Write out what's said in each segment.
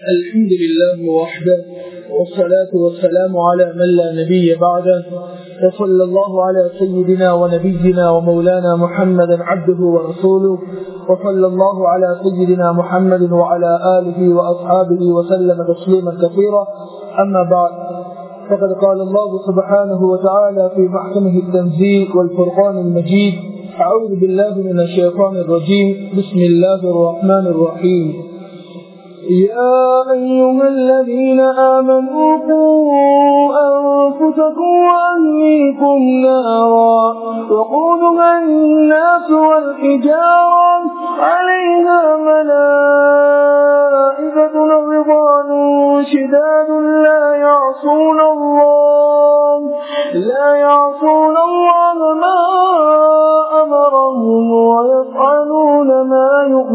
الحمد لله وحده والصلاة والسلام على من لا نبي بعده وصلى الله على سيدنا ونبينا ومولانا محمد عبده ورسوله وصلى الله على سيدنا محمد وعلى آله وأصحابه وسلم تسليما كثيرا أما بعد فقد قال الله سبحانه وتعالى في محكمه التنزيل والفرقان المجيد أعوذ بالله من الشيطان الرجيم بسم الله الرحمن الرحيم يا أيها الذين آمنوا قوا أنفسكم وأهليكم نارا وقودها الناس والحجارة عليها ملائكة رضوان شداد لا يعصون الله لا يعصون الله ما أمرهم ويفعلون ما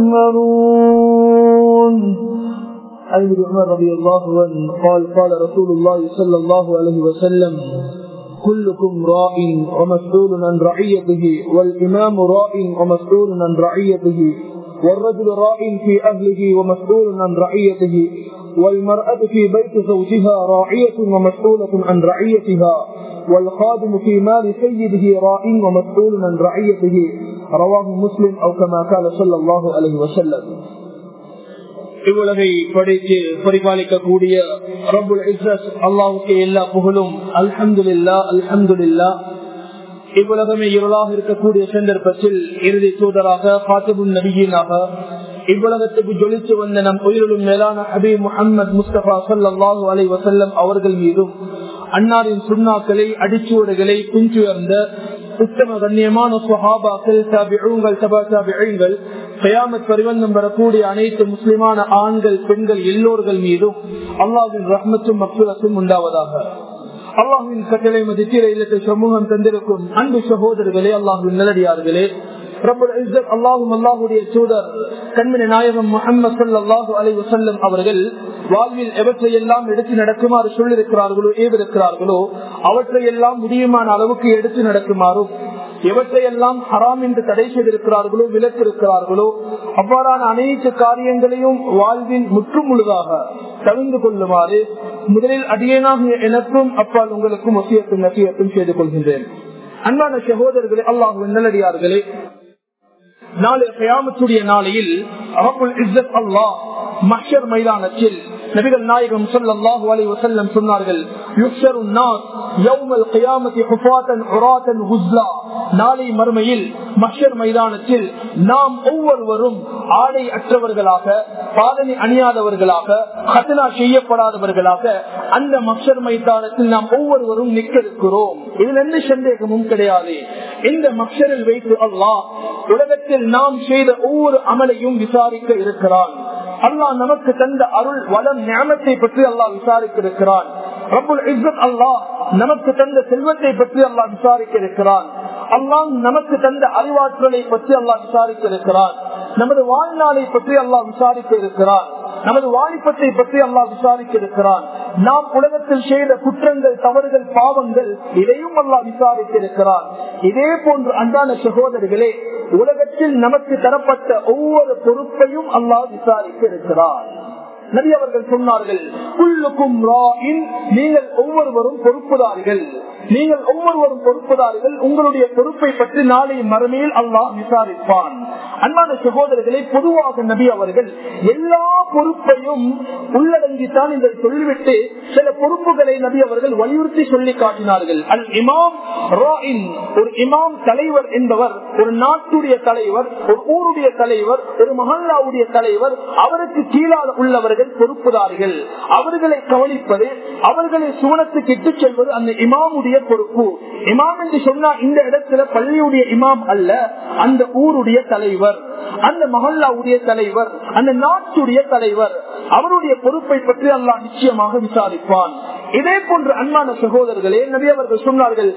يؤمرون عن ابن عمر رضي الله عنه قال قال رسول الله صلى الله عليه وسلم كلكم راع ومسؤول عن رعيته والإمام راع ومسؤول عن رعيته والرجل راع في أهله ومسؤول عن رعيته والمرأة في بيت زوجها راعية ومسؤولة عن رعيتها والخادم في مال سيده راع ومسؤول عن رعيته رواه مسلم أو كما قال صلى الله عليه وسلم இவ்வுலகை படைத்து பரிபாலிக்கக்கூடிய ரபுல் இஸ்ரஸ் அல்லாவுக்கு எல்லா புகழும் அல்ஹம்துல்லா அல்ஹம்துல்லா இவ்வுலகமே இருளாக இருக்கக்கூடிய சந்தர்ப்பத்தில் இறுதி தூதராக பாத்தபுன் நபியினாக இவ்வுலகத்துக்கு ஜொலித்து வந்த நம் உயிரிலும் மேலான அபி முகமது முஸ்தபா சல்லாஹூ அலை வசல்லம் அவர்கள் மீதும் அன்னாரின் சுண்ணாக்களை அடிச்சுவடுகளை குஞ்சுயர்ந்த உத்தம கண்ணியமான சுஹாபாக்கள் தாபிகள் தபா தாபிகள் கயாமத் பரிவந்தம் வரக்கூடிய அனைத்து முஸ்லிமான ஆண்கள் பெண்கள் எல்லோர்கள் மீதும் அல்லாவின் ரஹ்மத்தும் மக்குலத்தும் உண்டாவதாக அல்லாஹின் கட்டளை மதித்திர இல்லத்தில் சமூகம் தந்திருக்கும் அன்பு சகோதரர்களே அல்லாஹின் நிலடியார்களே அல்லாஹும் அல்லாஹுடைய சூதர் கண்மணி நாயகம் முகமது சல்லாஹூ அலை வசல்லம் அவர்கள் வாழ்வில் எவற்றையெல்லாம் எடுத்து நடக்குமாறு சொல்லிருக்கிறார்களோ ஏவிருக்கிறார்களோ அவற்றையெல்லாம் முடியுமான அளவுக்கு எடுத்து நடக்குமாறும் எவற்றையெல்லாம் ஹராம் என்று தடை செய்திருக்கிறார்களோ விலக்கிருக்கிறார்களோ அவ்வாறான அனைத்து காரியங்களையும் வாழ்வில் முற்றும் முழுதாக தவிர்ந்து கொள்ளுமாறு முதலில் அடியனாக எனக்கும் அப்பால் உங்களுக்கும் ஒசியத்தும் நசியத்தும் செய்து கொள்கின்றேன் அன்பான சகோதரர்களே அல்லாஹு நல்லடியார்களே நாளை கயாமத்துடைய நாளையில் அல்லாஹ் மஷர் மைதானத்தில் நபிகள் நாயகம் சொல்லல்லாஹு அலை வசல்லம் சொன்னார்கள் நாளை மறுமையில் மஷர் மைதானத்தில் நாம் ஒவ்வொருவரும் ஆடை அற்றவர்களாக பாதனை அணியாதவர்களாக கத்தனா செய்யப்படாதவர்களாக அந்த மஷர் மைதானத்தில் நாம் ஒவ்வொருவரும் நிற்க இருக்கிறோம் இதில் எந்த சந்தேகமும் கிடையாது இந்த மஷரில் வைத்து அல்லாஹ் உலகத்தில் நாம் செய்த ஒவ்வொரு அமலையும் விசாரிக்க இருக்கிறான் அல்லாஹ் நமக்கு தந்த அருள் வளம் ஞானத்தை பற்றி அல்லாஹ் விசாரிக்க இருக்கிறான் ரபுல் இஸ்ஸத் அல்லாஹ் நமக்கு தந்த செல்வத்தை பற்றி அல்லாஹ் விசாரிக்க இருக்கிறான் அல்லாஹ் நமக்கு தந்த அறிவாற்றலை பற்றி அல்லாஹ் விசாரிக்க இருக்கிறான் நமது வாழ்நாளை பற்றி அல்லாஹ் விசாரிக்க இருக்கிறான் நமது வாலிபத்தை பற்றி அல்லாஹ் விசாரிக்க இருக்கிறான் நாம் உலகத்தில் செய்த குற்றங்கள் தவறுகள் பாவங்கள் இதையும் அல்லாஹ் விசாரிக்க இருக்கிறான் இதே போன்று அன்றான சகோதரர்களே உலகத்தில் நமக்கு தரப்பட்ட ஒவ்வொரு பொறுப்பையும் அல்லாஹ் விசாரிக்க இருக்கிறார் நபி அவர்கள் சொன்னார்கள் குல்லுக்கும் நீங்கள் ஒவ்வொருவரும் பொறுப்புதார்கள் நீங்கள் ஒவ்வொருவரும் பொறுப்புதார்கள் உங்களுடைய பொறுப்பை பற்றி நாளை மறுமையில் அல்லாஹ் விசாரிப்பான் அன்பான சகோதரர்களை பொதுவாக நபி அவர்கள் எல்லா பொறுப்பையும் உள்ளடங்கித்தான் இதை சொல்லிவிட்டு சில பொறுப்புகளை நபி அவர்கள் வலியுறுத்தி சொல்லி காட்டினார்கள் அல் இமாம் ஒரு இமாம் தலைவர் என்பவர் ஒரு நாட்டுடைய தலைவர் ஒரு ஊருடைய தலைவர் ஒரு மஹல்லாவுடைய தலைவர் அவருக்கு கீழாக உள்ளவர்கள் பொறுப்புதார்கள் அவர்களை கவனிப்பது அவர்களை சுவனத்துக்கு இட்டு செல்வது அந்த இமாமுடைய பொறுப்பு இமாம் என்று சொன்னா இந்த இடத்துல பள்ளியுடைய இமாம் அல்ல அந்த ஊருடைய தலைவர் அந்த மஹல்லாவுடைய தலைவர் அந்த நாட்டுடைய தலைவர் அவருடைய பொறுப்பை பற்றி அல்லாஹ் நிச்சயமாக விசாரிப்பான் இதே போன்று அன்பான சகோதரர்களே நபி அவர்கள் சொன்னார்கள்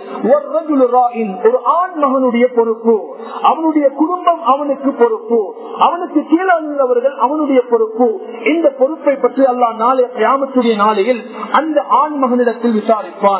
ஒரு ஆண் மகனுடைய பொறுப்பு அவனுடைய குடும்பம் அவனுக்கு பொறுப்பு அவனுக்கு கீழே உள்ளவர்கள் அவனுடைய பொறுப்பு இந்த பொறுப்பை பற்றி அல்லாஹ் நாளை கியாமத்துடைய நாளையில் அந்த ஆண் மகனிடத்தில் விசாரிப்பான்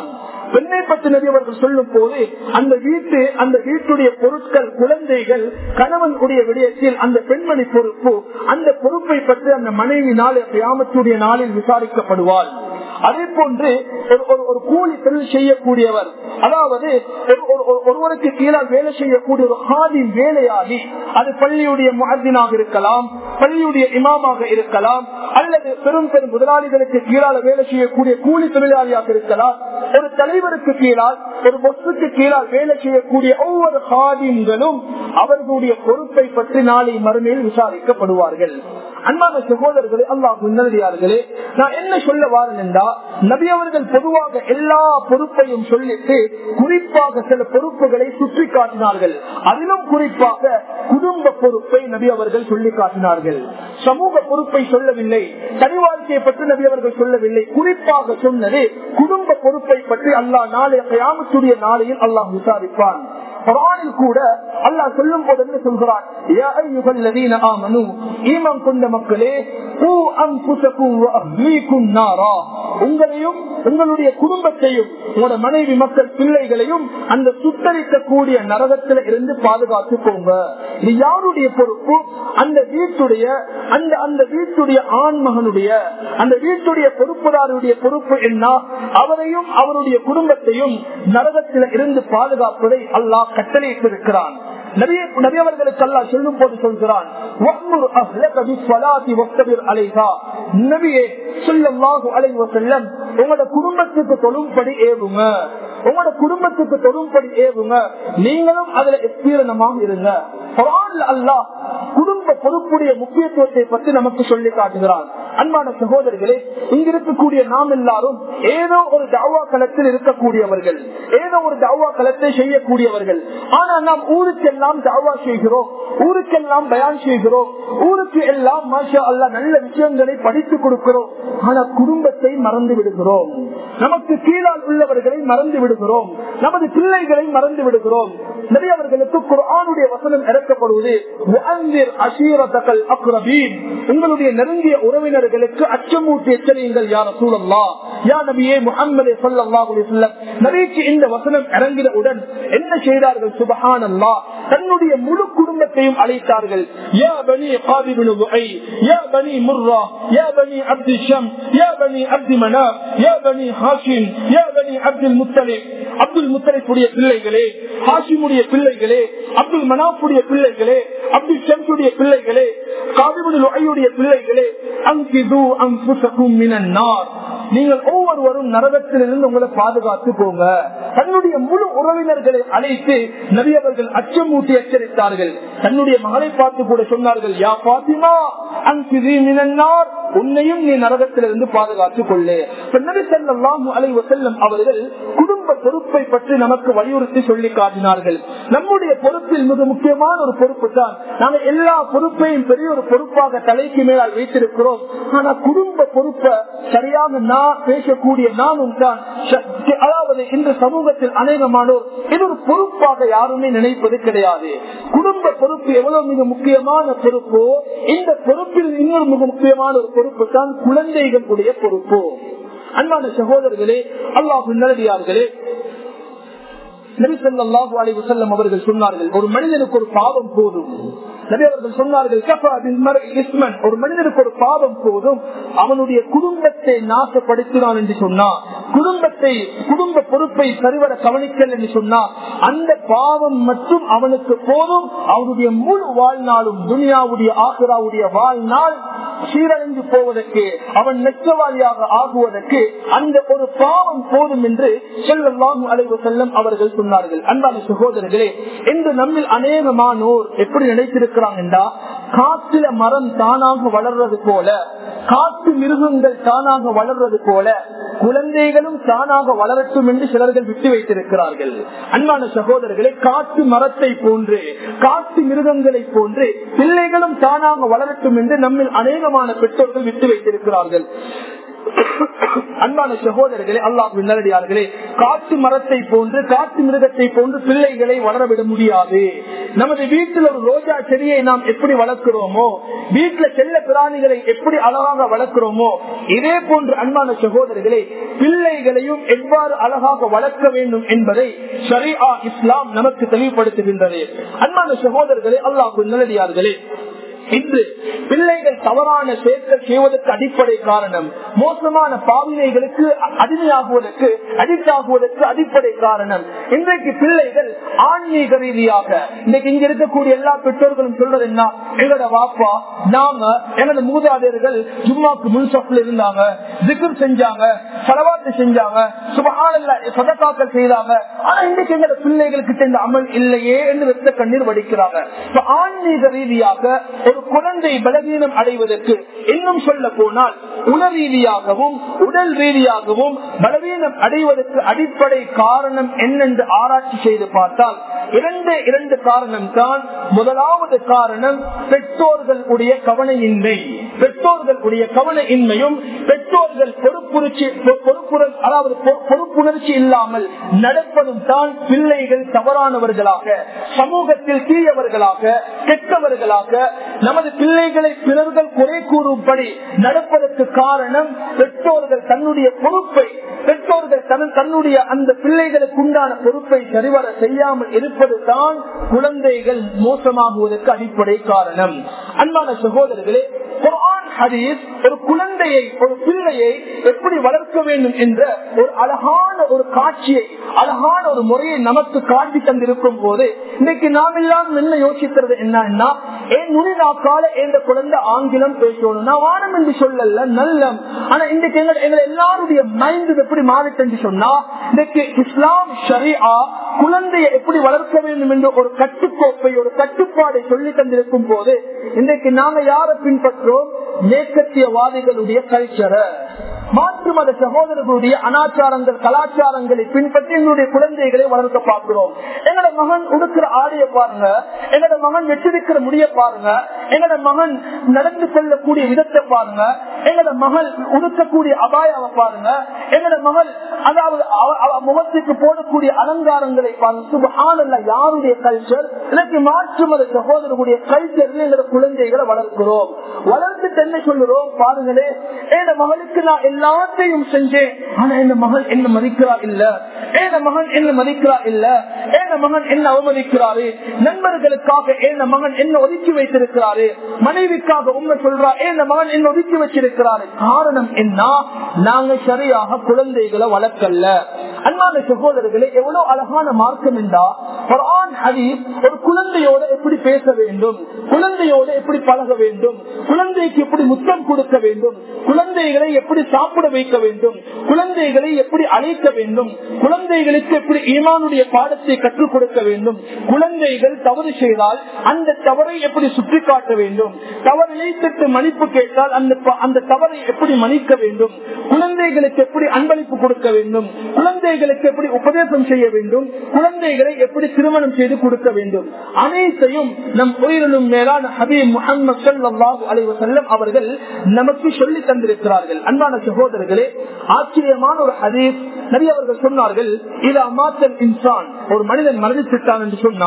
பெண்ணை பற்றி நபி அவர்கள் சொல்லும் போது அந்த வீட்டு அந்த வீட்டுடைய பொருட்கள் குழந்தைகள் கணவன் உடைய விடயத்தில் அந்த பெண்மணி பொறுப்பு அந்த பொறுப்பை பற்றி அந்த மனைவி நாளை கியாமத்துடைய நாளில் விசாரிக்கப்படுவாள் அதே போன்று ஒரு- ஒரு- ஒரு கூலி தொழில் செய்யக்கூடியவர் அதாவது ஒரு- ஒரு- ஒரு- ஒருவருக்கு கீழால் வேலை செய்யக்கூடிய ஒரு ஹாதி வேலையாகி அது பள்ளியுடைய முகத்தினாக இருக்கலாம் பள்ளியுடைய இமாமாக இருக்கலாம் அல்லது பெரும் பெரும் முதலாளிகளுக்கு கீழால வேலை செய்யக்கூடிய கூலி தொழிலாளியாக இருக்கலாம் ஒரு தலைவருக்கு கீழால் ஒரு பொசுக்கு கீழால் வேலை செய்யக்கூடிய ஒவ்வொரு ஹாதிம்களும் அவர்களுடைய பொறுப்பை பற்றி நாளை மறுமையில் விசாரிக்கப்படுவார்கள் அன்பான சகோதரர்களே அல்லாஹ் முன்னடியார்களே நான் என்ன சொல்ல வாரேன் என்றா நபி அவர்கள் பொதுவாக எல்லா பொறுப்பையும் சொல்லிட்டு குறிப்பாக சில பொறுப்புகளை சுற்றி காட்டினார்கள் அதிலும் குறிப்பாக குடும்ப பொறுப்பை நபி அவர்கள் சொல்லி காட்டினார்கள் சமூக பொறுப்பை சொல்லவில்லை தனி வாழ்க்கையை பற்றி நபி அவர்கள் சொல்லவில்லை குறிப்பாக சொன்னது குடும்ப பொறுப்பை பற்றி அல்லாஹ் நாளை கயாமத்துடைய நாளையில் அல்லாஹ் விசாரிப்பான் குரானில் கூட அல்லாஹ் சொல்லும் போது என்ன சொல்கிறான் யா அய்யுஹல்லதீன ஆமனூ ஈமான் கொண்ட மக்களே கூ அன்ஃபுஸகும் வ அஹ்லீக்கும் நாரா உங்களையும் உங்களுடைய குடும்பத்தையும் உங்களோட மனைவி மக்கள் பிள்ளைகளையும் அந்த சுத்தரிக்கக்கூடிய நரகத்தில இருந்து பாதுகாத்துக்கோங்க இது யாருடைய பொறுப்பு அந்த வீட்டுடைய அந்த அந்த வீட்டுடைய ஆண்மகனுடைய அந்த வீட்டுடைய பொறுப்புதாருடைய பொறுப்பு என்ன அவரையும் அவருடைய குடும்பத்தையும் நரகத்தில இருந்து பாதுகாப்பதை அல்லாஹ் கட்டளையிட்டிருக்கிறான் நபிய- நபி அவர்களுக்கு அல்லாஹ் சொல்லும் போது சொல்கிறான் "வஅ்முர் அஹ்லக பிஸ்ஸலாத்தி வஸ்தபிர் அலைஹா." நபியே ஸல்லல்லாஹு அலைஹி வஸல்லம் உங்களோட குடும்பத்துக்கு தொழும்படி ஏவுங்க உங்களோட குடும்பத்துக்கு தொழும்படி ஏவுங்க நீங்களும் அதுல எஸ்தீரணமாக இருங்க குர்ஆன்ல அல்லாஹ் குடும்ப பொறுப்புடைய முக்கியத்துவத்தை பற்றி நமக்கு சொல்லி காட்டுகிறான் அன்பான சகோதரர்களே இங்க இருக்கக்கூடிய நாம் எல்லாரும் ஏதோ ஒரு தாவா களத்தில் இருக்கக்கூடியவர்கள் ஏதோ ஒரு தாவா களத்தை செய்யக்கூடியவர்கள் ஆனா நாம் ஊருக்கெல்லாம் தாவா செய்கிறோம் ஊருக்கெல்லாம் பயான் செய்கிறோம் ஊருக்கு எல்லாம் மாஷா அல்லா நல்ல விஷயங்களை படித்து கொடுக்கிறோம் ஆனா குடும்பத்தை மறந்து விடுகிறோம் நமக்கு கீழால் உள்ளவர்களை மறந்து விடுகிறோம் நமது பிள்ளைகளை மறந்து விடுகிறோம் நிறையவர்களுக்கு குர்ஆனுடைய வசனம் இறக்கப்படுவது "வஅன்திர் அஷீரத்தகல் அக்ரபீன்." உங்களுடைய நெருங்கிய உறவினர்களுக்கு அச்சமூட்டி எச்சரியுங்கள் யார் சூழல்லா யா நபியே முகம்மது சொல்லல்லாஹு நபிக்கு இந்த வசனம் இறங்கினவுடன் என்ன செய்தார்கள் சுபஹான் தன்னுடைய முழு குடும்பத்தையும் அழைத்தார்கள் யா பனி காதிபின் லுஐ யா பனி முர்ரா யா பனி அப்தி ஷம் யா பனி அப்தி மனா யா பனி ஹாஷிம் யா பனி அப்துல் முத்தலிப் அப்துல் முத்தலிப்புடைய பிள்ளைகளே ஹாஷிமுடைய பிள்ளைகளே அப்துல் மனாப்புடைய பிள்ளைகளே அப்துல் ஷம்சுடைய பிள்ளைகளே காதிபுல் லுஐயுடைய பிள்ளைகளே அங்கிது அன்புசக்கும் மினன் நார் நீங்கள் ஒவ்வொருவரும் நரகத்திலிருந்து உங்களை பாதுகாத்து போங்க தன்னுடைய முழு உறவினர்களை அழைத்து நபியவர்கள் அச்சமூட்டி எச்சரித்தார்கள் தன்னுடைய மகளை பார்த்து கூட சொன்னார்கள் யா பாத்திமா அங்கிதி மினன்னார் உன்னையும் நீ நரகத்திலிருந்து பாதுகாத்துக் கொள்ளு இப்ப நபி ஸல்லல்லாஹு அலைஹி வஸல்லம் அவர்கள் குடும்ப பொறுப்பை பற்றி நமக்கு வலியுறுத்தி சொல்லி காட்டினார்கள் நம்முடைய பொறுப்பில் மிக முக்கியமான ஒரு பொறுப்பு தான் நாங்க எல்லா பொறுப்பையும் பெரிய ஒரு பொறுப்பாக தலைக்கு மேலால் வைத்திருக்கிறோம் ஆனா குடும்ப பொறுப்பை சரியாக நான் பேசக்கூடிய நானும் தான் ச- அதாவது இந்த சமூகத்தில் அநேகமானோர் இது ஒரு பொறுப்பாக யாருமே நினைப்பது கிடையாது குடும்ப பொறுப்பு எவ்வளவு மிக முக்கியமான பொறுப்போ இந்த பொறுப்பில் இன்னொரு மிக முக்கியமான ஒரு பொறுப்பு தான் குழந்தைகளுடைய பொறுப்பு அன்பான சகோதரர்களே அல்லாஹு நல்லடியார்களே நபி ஸல்லல்லாஹு அலைஹி வஸல்லம் அவர்கள் சொன்னார்கள் ஒரு மனிதனுக்கு ஒரு பாவம் போதும் நபி அவர்கள் சொன்னார்கள் "கஃபா பில் மர்இ இஸ்மன்." ஒரு மனிதனுக்கு ஒரு பாவம் போதும் அவனுடைய குடும்பத்தை நாசப்படுத்தினான் என்று சொன்னா குடும்பத்தை குடும்ப பொறுப்பை சரிவர கவனிக்கல் என்று சொன்னா அந்த பாவம் மட்டும் அவனுக்கு போதும் அவனுடைய முழு வாழ்நாளும் துனியாவுடைய ஆசிராவுடைய வாழ்நாள் சீரழிந்து போவதற்கு அவன் நெச்சவாளியாக ஆகுவதற்கு அந்த ஒரு பாவம் போதும் என்று செல்லம் அலைவு செல்லம் அவர்கள் சொன்னார்கள் அன்பான சகோதரர்களே இன்று நம்மில் அநேகமானோர் எப்படி நினைத்திருக்கிறாங்க என்றா காற்றில மரம் தானாக வளர்றது போல காட்டு மிருகங்கள் தானாக வளர்றது போல குழந்தைகளும் தானாக வளரட்டும் என்று சிலர்கள் விட்டு வைத்திருக்கிறார்கள் அன்பான சகோதரர்களே காட்டு மரத்தை போன்று காட்டு மிருகங்களை போன்று பிள்ளைகளும் தானாக வளரட்டும் என்று நம்மில் அநேகமான பெற்றோர்கள் விட்டு வைத்திருக்கிறார்கள் அன்பான சகோதரர்களே அல்லாஹ் நல்லடியார்களே காட்டு மரத்தை போன்று காட்டு மிருகத்தை போன்று பிள்ளைகளை வளரவிட முடியாது நமது வீட்டில் ஒரு ரோஜா செடியை நாம் எப்படி வளர்க்கிறோமோ வீட்டுல செல்ல பிராணிகளை எப்படி அழகாக வளர்க்கிறோமோ இதே போன்று அன்பான சகோதரர்களே பிள்ளைகளையும் எவ்வாறு அழகாக வளர்க்க வேண்டும் என்பதை ஷரியா இஸ்லாம் நமக்கு தெளிவுபடுத்துகின்றது அன்பான சகோதரர்களே அல்லாஹ் நல்லடியார்களே இன்று பிள்ளைகள் தவறான சேர்க்கை செய்வதற்கு அடிப்படை காரணம் மோசமான பாவினைகளுக்கு அடிமையாகுவதற்கு அடிக்ட் ஆகுவதற்கு அடிப்படை காரணம் இன்றைக்கு பிள்ளைகள் ஆன்மீக ரீதியாக இன்னைக்கு இங்க இருக்கக்கூடிய எல்லா பெற்றோர்களும் சொல்றது என்ன எங்களோட வாப்பா நாம எங்களோட மூதாதையர்கள் ஜும்மாக்கு முன்சப்பில் இருந்தாங்க திக்ர் செஞ்சாங்க செலவாத்து செஞ்சாங்க சுபகால சதக்காக்கள் செய்தாங்க ஆனா இன்றைக்கு எங்களோட பிள்ளைகளுக்கு இந்த அமல் இல்லையே என்று வெத்த கண்ணீர் வடிக்கிறாங்க ஆன்மீக ரீதியாக ஒரு குழந்தை பலவீனம் அடைவதற்கு இன்னும் சொல்ல போனால் உணர் ரீதியாகவும் உடல் ரீதியாகவும் பலவீனம் அடைவதற்கு அடிப்படை காரணம் என்னென்று ஆராய்ச்சி செய்து பார்த்தால் இரண்டு இரண்டு காரணம் தான் முதலாவது காரணம் பெற்றோர்களுடைய கவனையின்மை பெற்றோர்களுடைய கவன இன்மையும் பெற்றோர்கள் பொறுப்புணர்ச்சி பொறுப்புணர் அதாவது பொறுப்புணர்ச்சி இல்லாமல் நடப்பதும் தான் பிள்ளைகள் தவறானவர்களாக சமூகத்தில் தீயவர்களாக கெட்டவர்களாக நமது பிள்ளைகளை பிறர்கள் குறை கூறும்படி நடப்பதற்கு காரணம் பெற்றோர்கள் தன்னுடைய பொறுப்பை பெற்றோர்கள் தன்னுடைய அந்த பிள்ளைகளுக்கு உண்டான பொறுப்பை சரிவர செய்யாமல் இருப்பது தான் குழந்தைகள் மோசமாகுவதற்கு அடிப்படை காரணம் அன்பான சகோதரர்களே குரான் ஹதீஸ் ஒரு குழந்தையை ஒரு பிள்ளையை எப்படி வளர்க்க வேண்டும் என்ற ஒரு அழகான ஒரு காட்சியை அழகான ஒரு முறையை நமக்கு காட்டி தந்திருக்கும் போது இன்னைக்கு நாம் எல்லாம் என்ன யோசிக்கிறது என்னன்னா என் நுனி நாக்கால எந்த குழந்தை ஆங்கிலம் பேசணும் நான் வானம் என்று சொல்லல நல்லம் ஆனா இன்றைக்கு எங்க எங்களை எல்லாருடைய மைண்ட் எப்படி மாறிட்டு சொன்னா இன்னைக்கு இஸ்லாம் ஷரியா குழந்தையை எப்படி வளர்க்க வேண்டும் என்ற ஒரு கட்டுக்கோப்பை ஒரு கட்டுப்பாடை சொல்லி தந்திருக்கும் போது இன்றைக்கு நாங்க யாரை பின்பற்றோம் மேற்கத்தியவாதிகளுடைய கல்ச்சரை மாற்று மத சகோதரர்களுடைய அனாச்சாரங்கள் கலாச்சாரங்களை பின்பற்றி எங்களுடைய குழந்தைகளை வளர்க்க பார்க்கிறோம் எங்களோட மகன் உடுக்கிற ஆடைய பாருங்க எங்களோட மகன் வெற்றிருக்கிற முடிய பாருங்க எங்களோட மகன் நடந்து கொள்ளக்கூடிய விதத்தை பாருங்க எங்களோட மகள் உடுக்கக்கூடிய அபாயாவை பாருங்க எங்களோட மகள் அதாவது முகத்துக்கு போடக்கூடிய அலங்காரங்களை பாருங்க சுபஹானல்ல யாருடைய கல்ச்சர் எனக்கு மாற்று மத சகோதரர்களுடைய கல்ச்சர்ல எங்களோட குழந்தைகளை வளர்க்கிறோம் வளர்த்துட்டு என்ன சொல்லுறோம் பாருங்களே என் மகளுக்கு நான் எல்லாத்தையும் செஞ்சேன் ஆனா என் மகள் என்ன மதிக்கிறா இல்ல என் மகன் என்ன மதிக்கிறா இல்ல என் மகன் என்ன அவமதிக்கிறாரு நண்பர்களுக்காக என் மகன் என்ன ஒதுக்கி வைத்திருக்கிறாரு மனைவிக்காக உண்மை சொல்றா என் மகன் என்ன ஒதுக்கி வச்சிருக்கிறாரு காரணம் என்ன நாங்க சரியாக குழந்தைகளை வளர்க்கல அன்பான சகோதரர்களே எவ்வளவு அழகான மார்க்கம் என்றா குரான் ஹதீஸ் ஒரு குழந்தையோட எப்படி பேச வேண்டும் குழந்தையோட எப்படி பழக வேண்டும் குழந்தைக்கு எப்படி முத்தம் கொடுக்க வேண்டும் குழந்தைகளை எப்படி சாப்பிட வைக்க வேண்டும் குழந்தைகளை எப்படி அழைக்க வேண்டும் குழந்தைகளுக்கு எப்படி ஈமானுடைய பாடத்தை கற்றுக் கொடுக்க வேண்டும் குழந்தைகள் தவறு செய்தால் அந்த தவறை எப்படி சுற்றி காட்ட வேண்டும் தவறு இழைத்துட்டு மன்னிப்பு கேட்டால் அந்த அந்த தவறை எப்படி மன்னிக்க வேண்டும் குழந்தைகளுக்கு எப்படி அன்பளிப்பு கொடுக்க வேண்டும் குழந்தைகளுக்கு எப்படி உபதேசம் செய்ய வேண்டும் குழந்தைகளை எப்படி திருமணம் செய்து கொடுக்க வேண்டும் அனைத்தையும் நம் உயிரிலும் மேலான ஹபீப் முகமது சல்லாஹூ அலைவசல்லம் அவர்கள் நமக்கு சொல்லி தந்திருக்கிறார்கள் அன்பான சகோதரர்களே ஆச்சரியமான ஒரு ஹதீஸ் நிறைய அவர்கள் சொன்னார்கள் இதா மாத்தல் இன்சான் ஒரு மனிதன் மரணித்துட்டான் என்று சொன்னா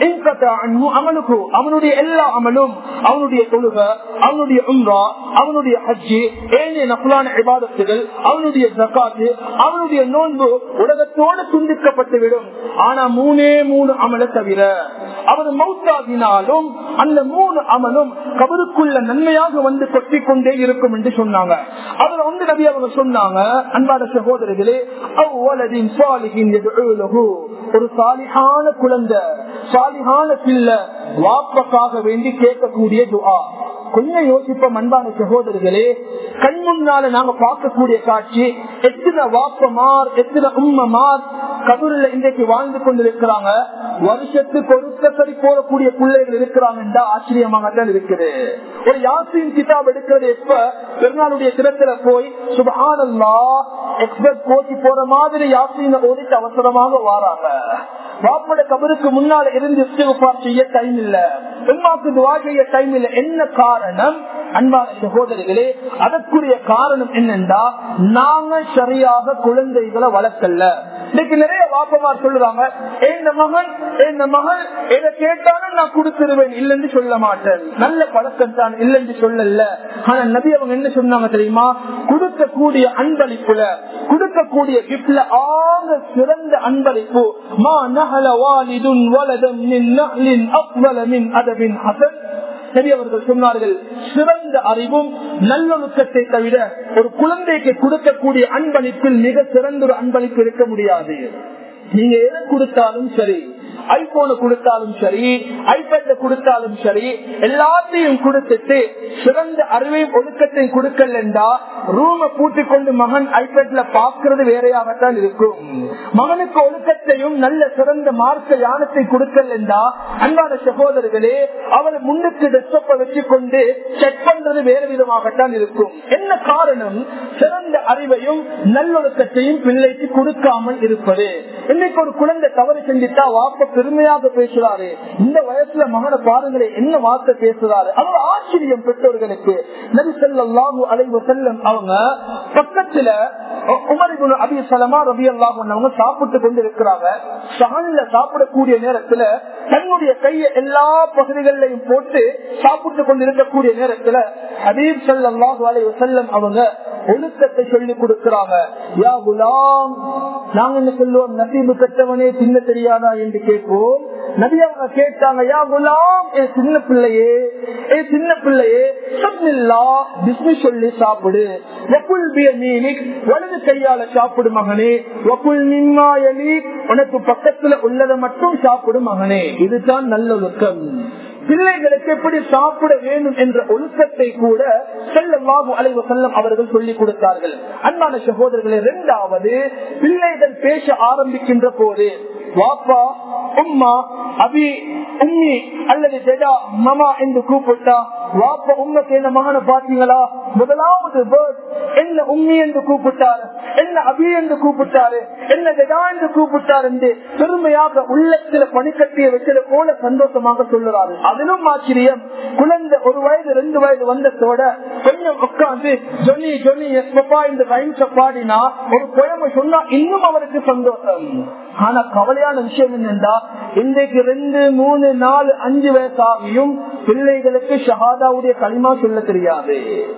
அமலுக்கு அவனுடைய எல்லா அமலும் அவனுடைய தொழுக அவனுடைய உம்ரா அவனுடைய ஹஜ்ஜி ஏனைய நகுலான இபாதத்துகள் அவனுடைய ஜக்காத்து அவனுடைய நோன்பு உலகத்தோடு துண்டிக்கப்பட்டுவிடும் ஆனா மூணே மூணு அமல தவிர அவர் மௌத்தாகினாலும் அந்த மூணு அமலும் கபருக்குள்ள நன்மையாக வந்து கொட்டிக் கொண்டே இருக்கும் என்று சொன்னாங்க அதுல வந்து நபி அவங்க சொன்னாங்க அன்பான சகோதரர்களே அவ்வளதின் சாலிகின் ஒரு சாலிகான குழந்தை சாலிகான பிள்ளை வாப்பக்காக வேண்டி கேட்கக்கூடிய துவா கொஞ்சம் யோசிப்போம் அன்பான சகோதரர்களே கண் முன்னால நாங்க பார்க்கக்கூடிய காட்சி எத்தனை வாப்பமார் எத்தனை உம்மமார் கபூரில் இன்றைக்கு வாழ்ந்து கொண்டிருக்கிறாங்க வருஷத்துக்கு ஒருத்தடி போடக்கூடிய பிள்ளைகள் இருக்கிறாங்க ஆச்சரியமாக தான் இருக்குது ஒரு யாசின் கிதாப் எடுக்கிறது எப்ப பெருநாளுடைய திறத்துல போய் சுபஹானல்லா எக்ஸ்பிரஸ் கோச்சி போற மாதிரி யாசின ஓதிட்டு அவசரமாக வாராங்க வாப்பட கபருக்கு முன்னால இருந்து இஸ்திகுபார் செய்ய டைம் இல்ல உமாக்கு துவா செய்ய டைம் இல்ல என்ன காரணம் அன்பான சகோதரிகளே அதற்குரிய காரணம் என்னென்றா நாங்க சரியாக குழந்தைகளை வளர்க்கல இன்னைக்கு நிறைய வாப்பமார் சொல்லுறாங்க என் மகன் என் மகள் எதை கேட்டாலும் நான் கொடுத்துருவேன் இல்லைன்னு சொல்ல மாட்டேன் நல்ல பழக்கம் தான் இல்லைன்னு சொல்லல ஆனா நபி அவங்க என்ன சொன்னாங்க தெரியுமா கொடுக்கக்கூடிய அன்பளிப்புல கொடுக்கக்கூடிய கிப்ட்ல ஆக சிறந்த அன்பளிப்பு மா நஹல வாலிதுன் வலதம் மின் நஹ்லின் அஃவல மின் அதபின் ஹசன் பெரியவர்கள் சொன்னார்கள் சிறந்த அறிவும் நல்லொழுக்கத்தை தவிர ஒரு குழந்தைக்கு கொடுக்கக்கூடிய அன்பளிப்பில் மிக சிறந்த ஒரு அன்பளிப்பு இருக்க முடியாது நீங்க எதை கொடுத்தாலும் சரி ஐபோனு கொடுத்தாலும் சரி ஐபேட கொடுத்தாலும் சரி எல்லாத்தையும் கொடுத்துட்டு சிறந்த அறிவையும் ஒழுக்கத்தையும் கொடுக்கலண்டா ரூம பூட்டி கொண்டு மகன் ஐபேட்ல பாக்குறது வேறையாகத்தான் இருக்கும் மகனுக்கு ஒழுக்கத்தையும் நல்ல சிறந்த மார்க்க யானத்தை கொடுக்கலண்டா அன்பான சகோதரர்களே அவர் முன்னுக்கு டெஸ்டப்ப வச்சு கொண்டு செக் பண்றது வேறு விதமாகத்தான் இருக்கும் என்ன காரணம் சிறந்த அறிவையும் நல்லொழுக்கத்தையும் பிள்ளைக்கு கொடுக்காமல் இருப்பது இன்னைக்கு ஒரு குழந்தை தவறு செஞ்சுட்டா வாப்ப பெருமையாக பேசுறாரு இந்த வயசுல மகனை பாருங்களே என்ன வார்த்தை பேசுறாரு அவர் ஆச்சரியம் பெற்றோர்களுக்கு நபி சொல்லாஹு அலைவ செல்லம் அவங்க பக்கத்துல உமரிபுல் அபி சலமா ரபி அல்லாஹ் சாப்பிட்டு கொண்டு இருக்கிறாங்க சகன்ல சாப்பிடக்கூடிய நேரத்துல தன்னுடைய கையை எல்லா பகுதிகளிலையும் போட்டு சாப்பிட்டு கொண்டு இருக்கக்கூடிய நேரத்துல ஹபீப் சல்லாஹு அலைவ செல்லம் அவங்க ஒழுக்கத்தை சொல்லி கொடுக்கிறாங்க யா குலாம் நாங்க என்ன சொல்லுவோம் நசீபு கட்டவனே சின்ன தெரியாதா என்று கேட்போம் நபி அவங்க கேட்டாங்க யா குலாம் ஏ சின்ன பிள்ளையே ஏ சின்ன பிள்ளையே சப்னில்லா பிஸ்மி சொல்லி சாப்பிடு வக்குல் பிய மீனிக் வலது கையால சாப்பிடு மகனே வக்குல் மிம்மா எலி உனக்கு பக்கத்துல உள்ளதை மட்டும் சாப்பிடு மகனே இதுதான் நல்லொழுக்கம் பிள்ளைகளுக்கு எப்படி சாப்பிட வேண்டும் என்ற ஒழுக்கத்தை கூட செல்லவாகு அலைவ செல்லம் அவர்கள் சொல்லிக் கொடுத்தார்கள் அன்பான சகோதரர்களே இரண்டாவது பிள்ளைகள் பேச ஆரம்பிக்கின்ற போது வாப்பா உம்மா அபி உம்மி அல்லது ஜெடா மமா என்று கூப்பிட்டா வாப்பா உண்மைக்கு என்ன மகனை பாத்தீங்களா முதலாவது வேர்ட் என்ன உம்மி என்று கூப்பிட்டாரு என்ன அபி என்று கூப்பிட்டாரு என்ன ஜெடா என்று கூப்பிட்டார் என்று பெருமையாக உள்ளத்துல பனிக்கட்டிய வச்சது போல சந்தோஷமாக சொல்லுறாரு அதிலும் ஆச்சரியம் குழந்தை ஒரு வயது ரெண்டு வயது வந்ததோட கொஞ்சம் உட்காந்து ஜொனி ஜொனி எப்பப்பா இந்த ரைம்ஸ பாடினா ஒரு குழம்பு சொன்னா இன்னும் அவருக்கு சந்தோஷம் ஆனா கவலையான விஷயம் என்னென்றா இன்றைக்கு ரெண்டு மூணு நாலு அஞ்சு வயசு ஆகியும் பிள்ளைகளுக்கு ஷஹாதாவுடைய களிமா சொல்ல தெரியாது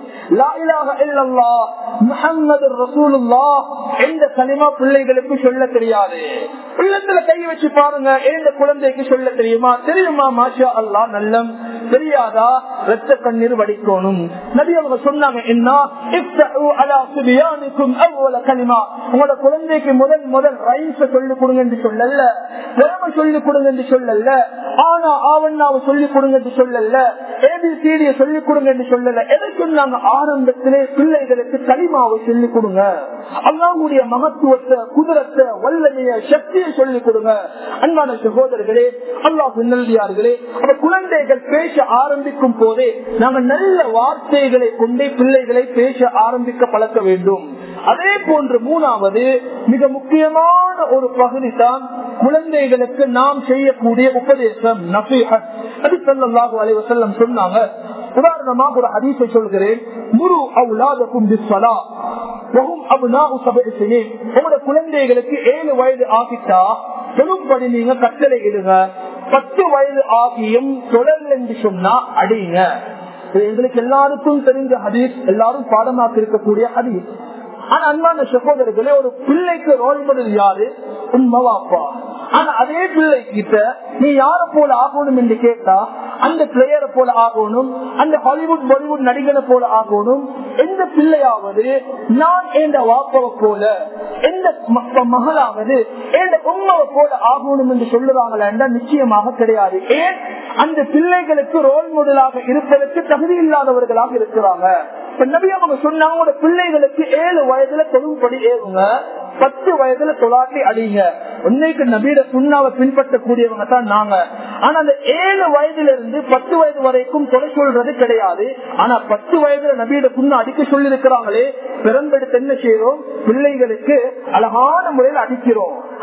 எந்த களிமா பிள்ளைகளுக்கு சொல்ல தெரியாது உள்ளத்துல கை வச்சு பாருங்க எந்த குழந்தைக்கு சொல்ல தெரியுமா தெரியுமா மாஷா அல்லா நல்லம் தெரியாதா ரத்த கண்ணீர் வடிக்கணும் நபி அவங்க சொன்னாங்க என்ன உங்களோட குழந்தைக்கு முதல் முதல் ரைம்ஸ சொல்லிக் கொடுங்க என்று சொல்லல திறமை சொல்லிக் கொடுங்க என்று சொல்லல ஆனா ஆவண்ணாவை சொல்லிக் கொடுங்க என்று சொல்லல ஏபிசிடிய சொல்லிக் கொடுங்க என்று சொல்லல எதை சொன்னாங்க ஆரம்பத்திலே பிள்ளைகளுக்கு களிமாவை சொல்லிக் கொடுங்க அல்லாவுடைய மகத்துவத்தை குதிரத்தை வல்லமைய சக்தியை சொல்லிக் கொடுங்க அன்பான சகோதரர்களே அல்லாஹ் நல்லியார்களே அந்த குழந்தைகள் பேச ஆரம்பிக்கும் போதே நாங்க நல்ல வார்த்தைகளை கொண்டே பிள்ளைகளை பேச ஆரம்பிக்க பழக்க வேண்டும் அதே போன்று மூணாவது மிக முக்கியமான ஒரு பகுதி தான் குழந்தைகளுக்கு நாம் செய்யக்கூடிய உபதேசம் நசீஹத் அது சொல்லலாக அலைவசல்லம் சொன்னாங்க உதாரணமாக ஒரு ஹதீஸை சொல்கிறேன் முரு அவுலாதக்கும் பிஸ்வலா உங்களோட குழந்தைகளுக்கு ஏழு வயது ஆகிட்டா பெரும்படி நீங்க கட்டளை இடுங்க பத்து வயது ஆகியும் தொடர் என்று சொன்னா அடிங்க எங்களுக்கு எல்லாருக்கும் தெரிஞ்ச ஹதீஸ் எல்லாரும் பாடமாக்கி இருக்கக்கூடிய ஹதீஸ் ஆனா அன்பான சகோதரர்களே ஒரு பிள்ளைக்கு ரோல் மாடல் யாரு உண்மவாப்பா ஆனா அதே பிள்ளை கிட்ட நீ யார போல ஆகணும் என்று கேட்டா அந்த பிளேயரை போல ஆகணும் அந்த ஹாலிவுட் பாலிவுட் நடிகரை போல ஆகணும் எந்த பிள்ளையாவது நான் எந்த வாப்பவை போல எந்த மகளாவது எந்த உண்மவை போல ஆகணும் என்று சொல்லுவாங்களா என்றால் நிச்சயமாக கிடையாது ஏன் அந்த பிள்ளைகளுக்கு ரோல் மாடலாக இருப்பதற்கு தகுதி இல்லாதவர்களாக இருக்கிறாங்க நபி அவங்க சொன்னாங்க பிள்ளைகளுக்கு ஏழு வயதுல தொழும்படி ஏறுங்க பத்து வயதுல தொலாட்டி அடிங்க இன்னைக்கு நபீட சுண்ணாவை பின்பற்றக்கூடியவங்க தான் நாங்க ஆனா அந்த ஏழு வயதுல இருந்து பத்து வயது வரைக்கும் தொலை சொல்றது கிடையாது ஆனா பத்து வயதுல நபீட சுண்ணா அடிக்க சொல்லி இருக்கிறாங்களே பிறந்தெடுத்து என்ன செய்யறோம் பிள்ளைகளுக்கு அழகான முறையில் அடிக்கிறோம்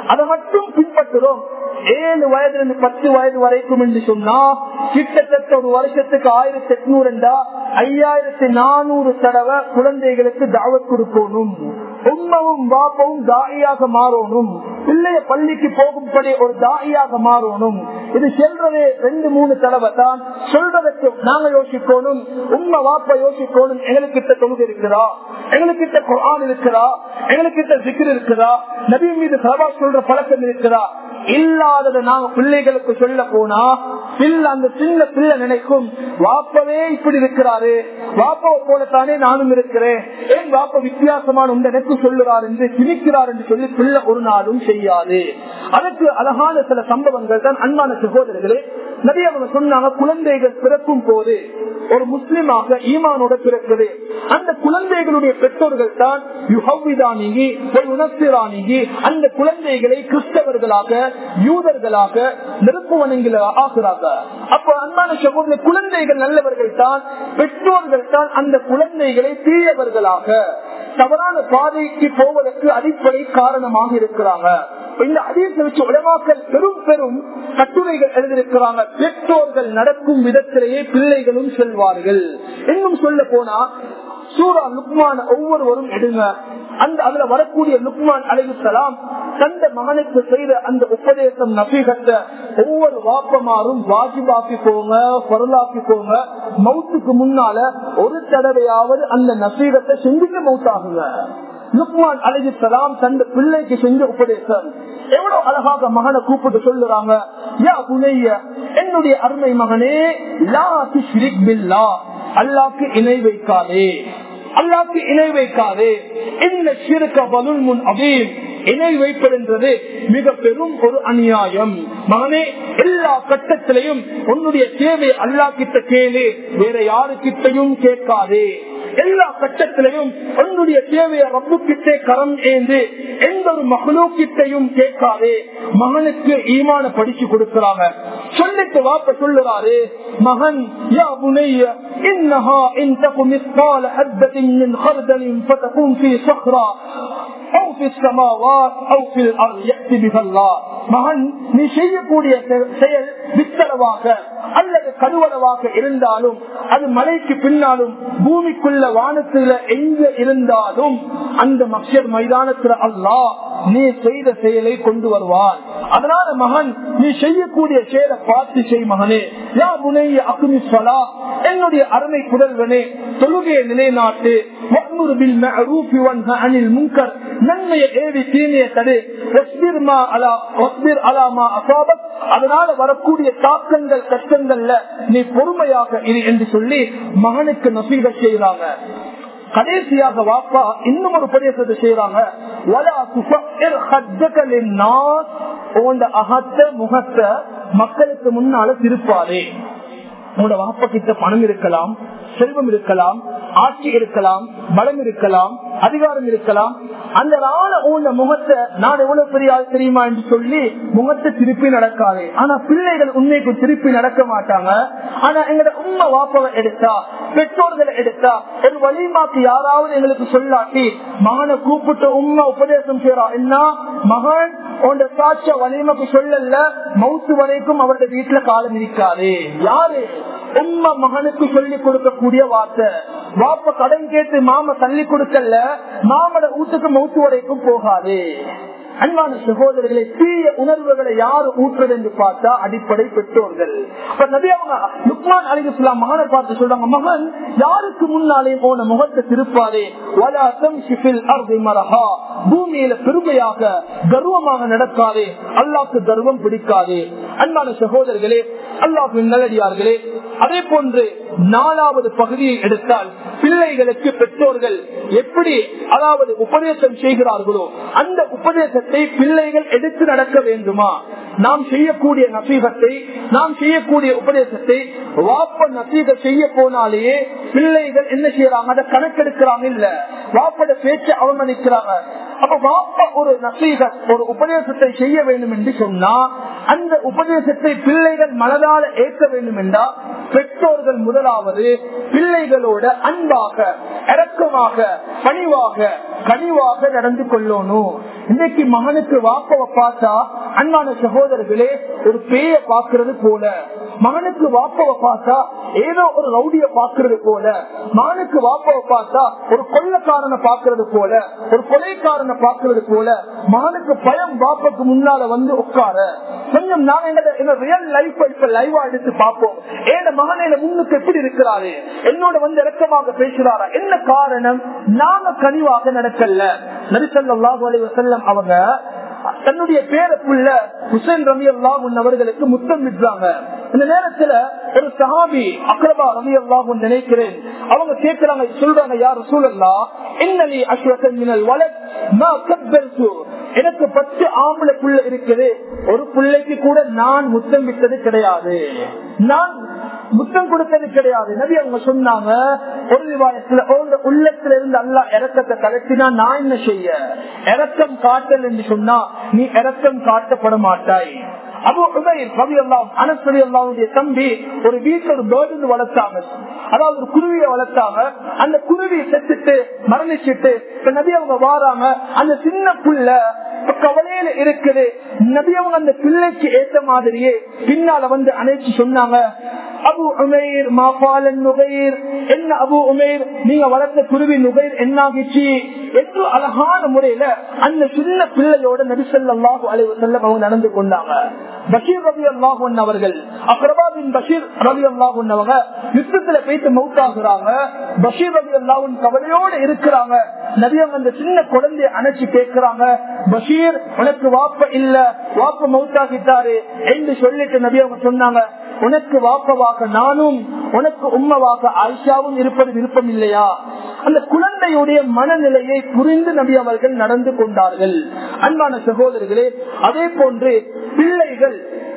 அதை மட்டும் பின்பற்றுறோம் ஏழு வயதுல இருந்து பத்து வயது வரைக்கும் என்று சொன்னா கிட்டத்தட்ட ஒரு வருஷத்துக்கு ஆயிரத்தி எட்நூறுண்டா ஐயாயிரத்தி நானூறு தடவை குழந்தைகளுக்கு தாவத் கொடுக்கணும் உண்மவும் வாப்பவும் தாயாக மாறணும் பிள்ளைய பள்ளிக்கு போகும்படி ஒரு தாயாக மாறணும் இது செல்றதே ரெண்டு மூணு தடவை தான் சொல்றதுக்கு நாங்க யோசிக்கணும் உண்மை வாப்ப யோசிக்கணும் எங்களுக்கிட்ட தொகுதி இருக்கிறா எங்களுக்கிட்ட குரான் இருக்கிறா எங்களுக்கிட்ட சிக்கர் இருக்கிறா நபி மீது சபா சொல்ற பழக்கம் இருக்கிறா இல்லாததை நாங்க பிள்ளைகளுக்கு சொல்ல போனா பிள்ளை அந்த சின்ன பிள்ளை நினைக்கும் வாப்பவே இப்படி இருக்கிறாரு வாப்பாவை போலத்தானே நானும் இருக்கிறேன் ஏன் வாப்ப வித்தியாசமான உண்ட எனக்கு சொல்லுறார் என்று திணிக்கிறார் என்று சொல்லி பிள்ளை ஒரு நாளும் செய்யாது அதற்கு அழகான சில சம்பவங்கள் தான் அன்பான சகோதரர்களே நிறைய அவங்க சொன்னாங்க குழந்தைகள் பிறக்கும் போது ஒரு முஸ்லிமாக ஈமானோட பிறக்குது அந்த குழந்தைகளுடைய பெற்றோர்கள் தான் யுஹவிதானிகி உணர்த்திரானிகி அந்த குழந்தைகளை கிறிஸ்தவர்களாக யூதர்களாக நெருப்பு வணங்கில ஆகிறாங்க அப்ப அன்பான சகோதர குழந்தைகள் நல்லவர்கள் தான் பெற்றோர்கள் தான் அந்த குழந்தைகளை தீயவர்களாக தவறான பாதைக்கு போவதற்கு அடிப்படை காரணமாக இருக்கிறாங்க இந்த அதிகத்தை வச்சு உலமாக்கல் பெரும் பெரும் கட்டுரைகள் எழுதியிருக்கிறாங்க பெற்றோர்கள் நடக்கும் விதத்திலேயே பிள்ளைகளும் செல்வார்கள் இன்னும் சொல்ல போனா சூரா லுக்மான ஒவ்வொருவரும் எடுங்க அந்த அதுல வரக்கூடிய லுக்மான் அலைவிசலாம் தந்த மகனுக்கு செய்த அந்த உபதேசம் நபீகத்தை ஒவ்வொரு வாப்பமாரும் வாஜிபாக்கி போங்க பொருளாக்கி போங்க மவுத்துக்கு முன்னால ஒரு தடவையாவது அந்த நசீகத்தை செஞ்சுட்டு மவுத்தாகுங்க லுக்மான் அலைவிசலாம் தந்த பிள்ளைக்கு செஞ்ச உபதேசம் எவ்வளவு அழகாக மகனை கூப்பிட்டு சொல்லுறாங்க யா புனைய என்னுடைய அருமை மகனே லா துஷ்ரிக் பில்லா அல்லாக்கு இணை வைக்காதே அல்லாக்கு இணை வைக்காதே இந்த சிறுக்க பலுல் முன் அபீம் இணை வைப்பதென்றது மிக பெரும் ஒரு அநியாயம் மகனே எல்லா கட்டத்திலையும் உன்னுடைய தேவை அல்லா கிட்ட கேளு வேற யாருக்கிட்டையும் கேட்காதே எல்லா கட்டத்திலையும் உன்னுடைய தேவையை ரப்பு கிட்டே கரம் ஏந்து எந்த ஒரு மகளூக்கிட்டையும் கேட்காதே மகனுக்கு ஈமான படிச்சு கொடுக்கிறாங்க சொல்லிட்டு வாப்ப சொல்லுறாரு மகன் யா புனைய இன்னஹா இன் தகு மிஸ்கால ஹத்தத்தின் மின் ஹர்தலின் فتكون في صخرة أو في السماوات أو في الأرض يأتي بها الله மகன் நீ செய்யக்கூடிய செயல் வித்தளவாக அல்லது கருவளவாக இருந்தாலும் அது மலைக்கு பின்னாலும் பூமிக்குள்ள வானத்துல எங்க இருந்தாலும் அந்த மக்சர் மைதானத்துல அல்லா நீ செய்த செயலை கொண்டு வருவான் அதனால மகன் நீ செய்யக்கூடிய செயலை பார்த்து செய் மகனே யா முனைய அகுமி சொலா என்னுடைய அருமை புதல்வனே தொழுகையை நிலைநாட்டு அனில் முங்கர் நன்மையை ஏவி தீமையை தடு அதனால வரக்கூடிய தாக்கங்கள் கஷ்டங்கள்ல நீ பொறுமையாக இரு என்று சொல்லி மகனுக்கு நசீக செய்யறாங்க கடைசியாக வாப்பா இன்னும் ஒரு உபதேசத்தை செய்யறாங்க அகத்த முகத்தை மக்களுக்கு முன்னால திருப்பாதே உங்களோட வாப்பா கிட்ட பணம் இருக்கலாம் செல்வம் இருக்கலாம் ஆட்சி இருக்கலாம் பலம் இருக்கலாம் அதிகாரம் இருக்கலாம் அந்த நாள உள்ள முகத்தை நான் எவ்வளவு பெரிய ஆள் தெரியுமா என்று சொல்லி முகத்தை திருப்பி நடக்காது ஆனா பிள்ளைகள் உண்மைக்கு திருப்பி நடக்க மாட்டாங்க ஆனா எங்களோட உண்மை வாப்பவை எடுத்தா பெற்றோர்களை எடுத்தா ஒரு வலிமாக்கு யாராவது எங்களுக்கு சொல்லாட்டி மகனை கூப்பிட்டு உண்மை உபதேசம் செய்யறா என்ன மகன் உண்ட சாட்ச வலிமாக்கு சொல்லல மவுத்து வரைக்கும் அவருடைய வீட்டுல காலம் இருக்காது யாரு உண்மை மகனுக்கு சொல்லி கொடுக்கக்கூடிய வார்த்தை வாப்ப கடன் கேட்டு மாம தள்ளி கொடுக்கல மாமட வீட்டுக்கு மௌத்து வரைக்கும் போகாது அன்பான சகோதரர்களை தீய உணர்வுகளை யாரு ஊற்றுறது என்று பார்த்தா அடிப்படை பெற்றோர்கள் இப்ப நபி அவங்க லுக்மான் அலிகுலாம் மகனை பார்த்து சொல்றாங்க மகன் யாருக்கு முன்னாலே போன முகத்தை திருப்பாதே பூமியில பெருமையாக கர்வமாக நடக்காதே அல்லாக்கு கர்வம் பிடிக்காதே அன்பான சகோதரர்களே அல்லாஹின் நல்லடியார்களே அதே போன்று நாலாவது பகுதியை எடுத்தால் பிள்ளைகளுக்கு பெற்றோர்கள் எப்படி அதாவது உபதேசம் செய்கிறார்களோ அந்த உபதேசத்தை பிள்ளைகள் எடுத்து நடக்க வேண்டுமா நாம் செய்யக்கூடிய நசீகத்தை நாம் செய்யக்கூடிய உபதேசத்தை வாப்ப நசீக செய்ய போனாலேயே பிள்ளைகள் என்ன செய்யறாங்க அதை கணக்கெடுக்கிறாங்க இல்ல வாப்பட பேச்சை அவமதிக்கிறாங்க அப்ப வாப்ப ஒரு நசீக ஒரு உபதேசத்தை செய்ய வேண்டும் என்று சொன்னா அந்த உபதேசத்தை பிள்ளைகள் மனதால ஏற்க வேண்டும் என்றா பெற்றோர்கள் முதலாவது பிள்ளைகளோட அன்பாக இறக்கமாக பணிவாக கனிவாக நடந்து கொள்ளணும் இன்னைக்கு மகனுக்கு வாப்பவை பார்த்தா அன்பான சகோதரர்களே ஒரு பேய பாக்குறது போல மகனுக்கு வாப்பவை பார்த்தா ஏதோ ஒரு ரவுடிய பாக்குறது போல மகனுக்கு வாப்பவை பார்த்தா ஒரு கொள்ளக்காரனை பாக்குறது போல ஒரு கொலைக்காரனை பாக்குறது போல மகனுக்கு பயம் வாப்பக்கு முன்னால வந்து உட்கார கொஞ்சம் நான் எங்க ரியல் லைஃப் இப்ப லைவா எடுத்து பார்ப்போம் ஏன மகன் என்ன முன்னுக்கு எப்படி இருக்கிறாரு என்னோட வந்து இறக்கமாக பேசுறாரா என்ன காரணம் நாம கனிவாக நடக்கல நரிசல்லாஹு அலி வசல்லம் அவங்க தன்னுடைய பேரப்புள்ள ஹுசேன் ரவி அல்லாஹ் அவர்களுக்கு முத்தம் விடுறாங்க இந்த நேரத்துல ஒரு சஹாபி அக்ரபா ரவி அல்லாஹ் நினைக்கிறேன் அவங்க கேட்கிறாங்க சொல்றாங்க யார் சூழல்லா என்னலி அஸ்வசன் மினல் வளர் எனக்கு பத்து ஆம்பளை புள்ள இருக்குது ஒரு பிள்ளைக்கு கூட நான் முத்தம் விட்டது கிடையாது நான் முத்தம் கொடுத்தது கிடையாது நபி அவங்க சொன்னாங்க ஒரு விவாதத்துல உள்ளத்துல இருந்து அல்லா இறக்கத்தை கலட்டினா நான் என்ன செய்ய இறக்கம் காட்டல் என்று சொன்னா நீ இறக்கம் காட்டப்பட மாட்டாய் அபு உபைர் ரவி அல்லாம் அனசரி அல்லாவுடைய தம்பி ஒரு வீட்டுல ஒரு பேர்டு வளர்த்தாங்க அதாவது ஒரு குருவியை வளர்த்தாங்க அந்த குருவியை செத்துட்டு மரணிச்சுட்டு இப்ப நபி அவங்க வாராங்க அந்த சின்ன புள்ள கவலையில இருக்குது நபி அவங்க அந்த பிள்ளைக்கு ஏத்த மாதிரியே பின்னால வந்து அணைச்சு சொன்னாங்க அபு உமேர் மாபாலன் நுகைர் என்ன அபு உமேர் நீங்க வளர்த்த குருவி நுகைர் என்னாகிச்சு என்று அழகான முறையில அந்த சின்ன பிள்ளையோட நபிசல்லாஹு அலைவு செல்லம் அவங்க நடந்து கொண்டாங்க பஷீர் ரவி அல்லாஹன் அவர்கள் அக்ரபாபின் பஷீர் ரவி அல்லாஹன் அவங்க யுத்தத்துல போயிட்டு மவுத்தாகிறாங்க பஷீர் ரவி அல்லாஹன் கவலையோட இருக்கிறாங்க நபியம் அந்த சின்ன குழந்தைய அணைச்சு கேட்கிறாங்க பஷீர் உனக்கு வாப்ப இல்ல வாப்ப மவுத்தாகிட்டாரு என்று சொல்லிட்டு நபி அவங்க சொன்னாங்க உனக்கு வாப்பவாக நானும் உனக்கு உம்மவாக ஆயிஷாவும் இருப்பது விருப்பம் இல்லையா அந்த குழந்தையுடைய மனநிலையை புரிந்து நபி அவர்கள் நடந்து கொண்டார்கள் அன்பான சகோதரர்களே அதே போன்று பிள்ளைகள்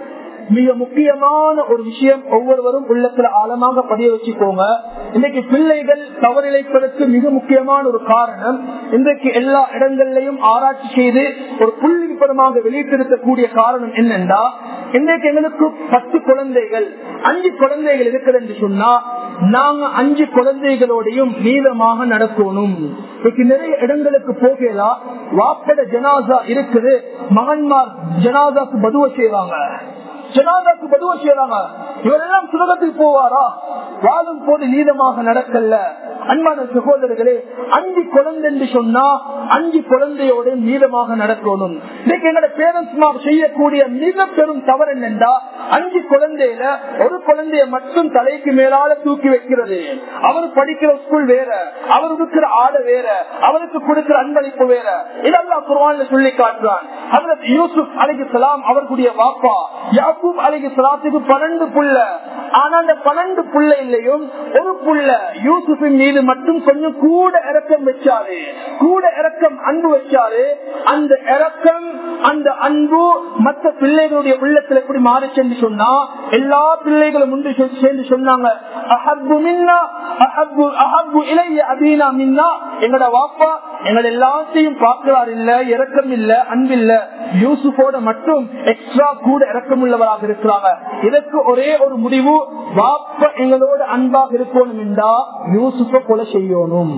மிக முக்கியமான ஒரு விஷயம் ஒவ்வொருவரும் உள்ளத்துல ஆழமாக பதிய வச்சுக்கோங்க இன்றைக்கு பிள்ளைகள் தவறிழைப்பதற்கு மிக முக்கியமான ஒரு காரணம் இன்றைக்கு எல்லா இடங்கள்லையும் ஆராய்ச்சி செய்து ஒரு புள்ளி விபரமாக வெளியிட்டிருக்கக்கூடிய காரணம் என்னென்றா இன்றைக்கு எங்களுக்கு பத்து குழந்தைகள் அஞ்சு குழந்தைகள் இருக்குது என்று சொன்னா நாங்க அஞ்சு குழந்தைகளோடையும் நீளமாக நடக்கணும் இன்னைக்கு நிறைய இடங்களுக்கு போகலாம் வாப்பட ஜனாசா இருக்குது மகன்மார் ஜனாசாக்கு பதுவ செய்வாங்க ஜனாதாக்கு பதுவ செய்யறாங்க இவரெல்லாம் சுலகத்துக்கு போவாரா வாழும் போது நீதமாக நடக்கல அன்பான சகோதரர்களே அஞ்சு குழந்தை என்று சொன்னா அஞ்சு குழந்தையோட நீளமாக நடக்கணும் இன்னைக்கு எங்களோட பேரண்ட்ஸ் செய்யக்கூடிய மிக பெரும் தவறு என்னென்றா அஞ்சு குழந்தையில ஒரு குழந்தைய மட்டும் தலைக்கு மேலால தூக்கி வைக்கிறது அவர் படிக்கிற ஸ்கூல் வேற அவர் இருக்கிற ஆடை வேற அவருக்கு கொடுக்கிற அன்பளிப்பு வேற இதெல்லாம் குர்வான்ல சொல்லி காட்டுறான் ஹசரத் யூசுப் அலிகு சலாம் அவர்களுடைய வாப்பா யாக்கூப் அலிகு சலாத்துக்கு பன்னெண்டு புள்ள ஆனா அந்த பன்னெண்டு புள்ள இல்லையும் ஒரு புள்ள யூசுஃபின் மீது மட்டும் கொஞ்சம் கூட இறக்கம் வச்சாரு கூட இறக்கம் அன்பு வச்சாரு அந்த இறக்கம் அந்த அன்பு மற்ற பிள்ளைகளுடைய உள்ளத்துல எப்படி மாறிச்சென்று சொன்னா எல்லா பிள்ளைகளும் உண்டு சொ- சேர்ந்து சொன்னாங்க அஹப்பு மின்னா அஹப்பு அஹப்பு இளைய அபீனா மின்னா எங்கட வாப்பா எங்களை எல்லாத்தையும் பார்க்கிறார் இல்ல இறக்கம் இல்ல அன்பில்ல யூசுஃபோட மட்டும் எக்ஸ்ட்ரா கூட இறக்கம் உள்ளவராக இருக்கிறாங்க இதற்கு ஒரே ஒரு முடிவு வாப்ப எங்களோட அன்பாக இருக்கணும் என்றா யூசுஃப கொலை செய்யணும்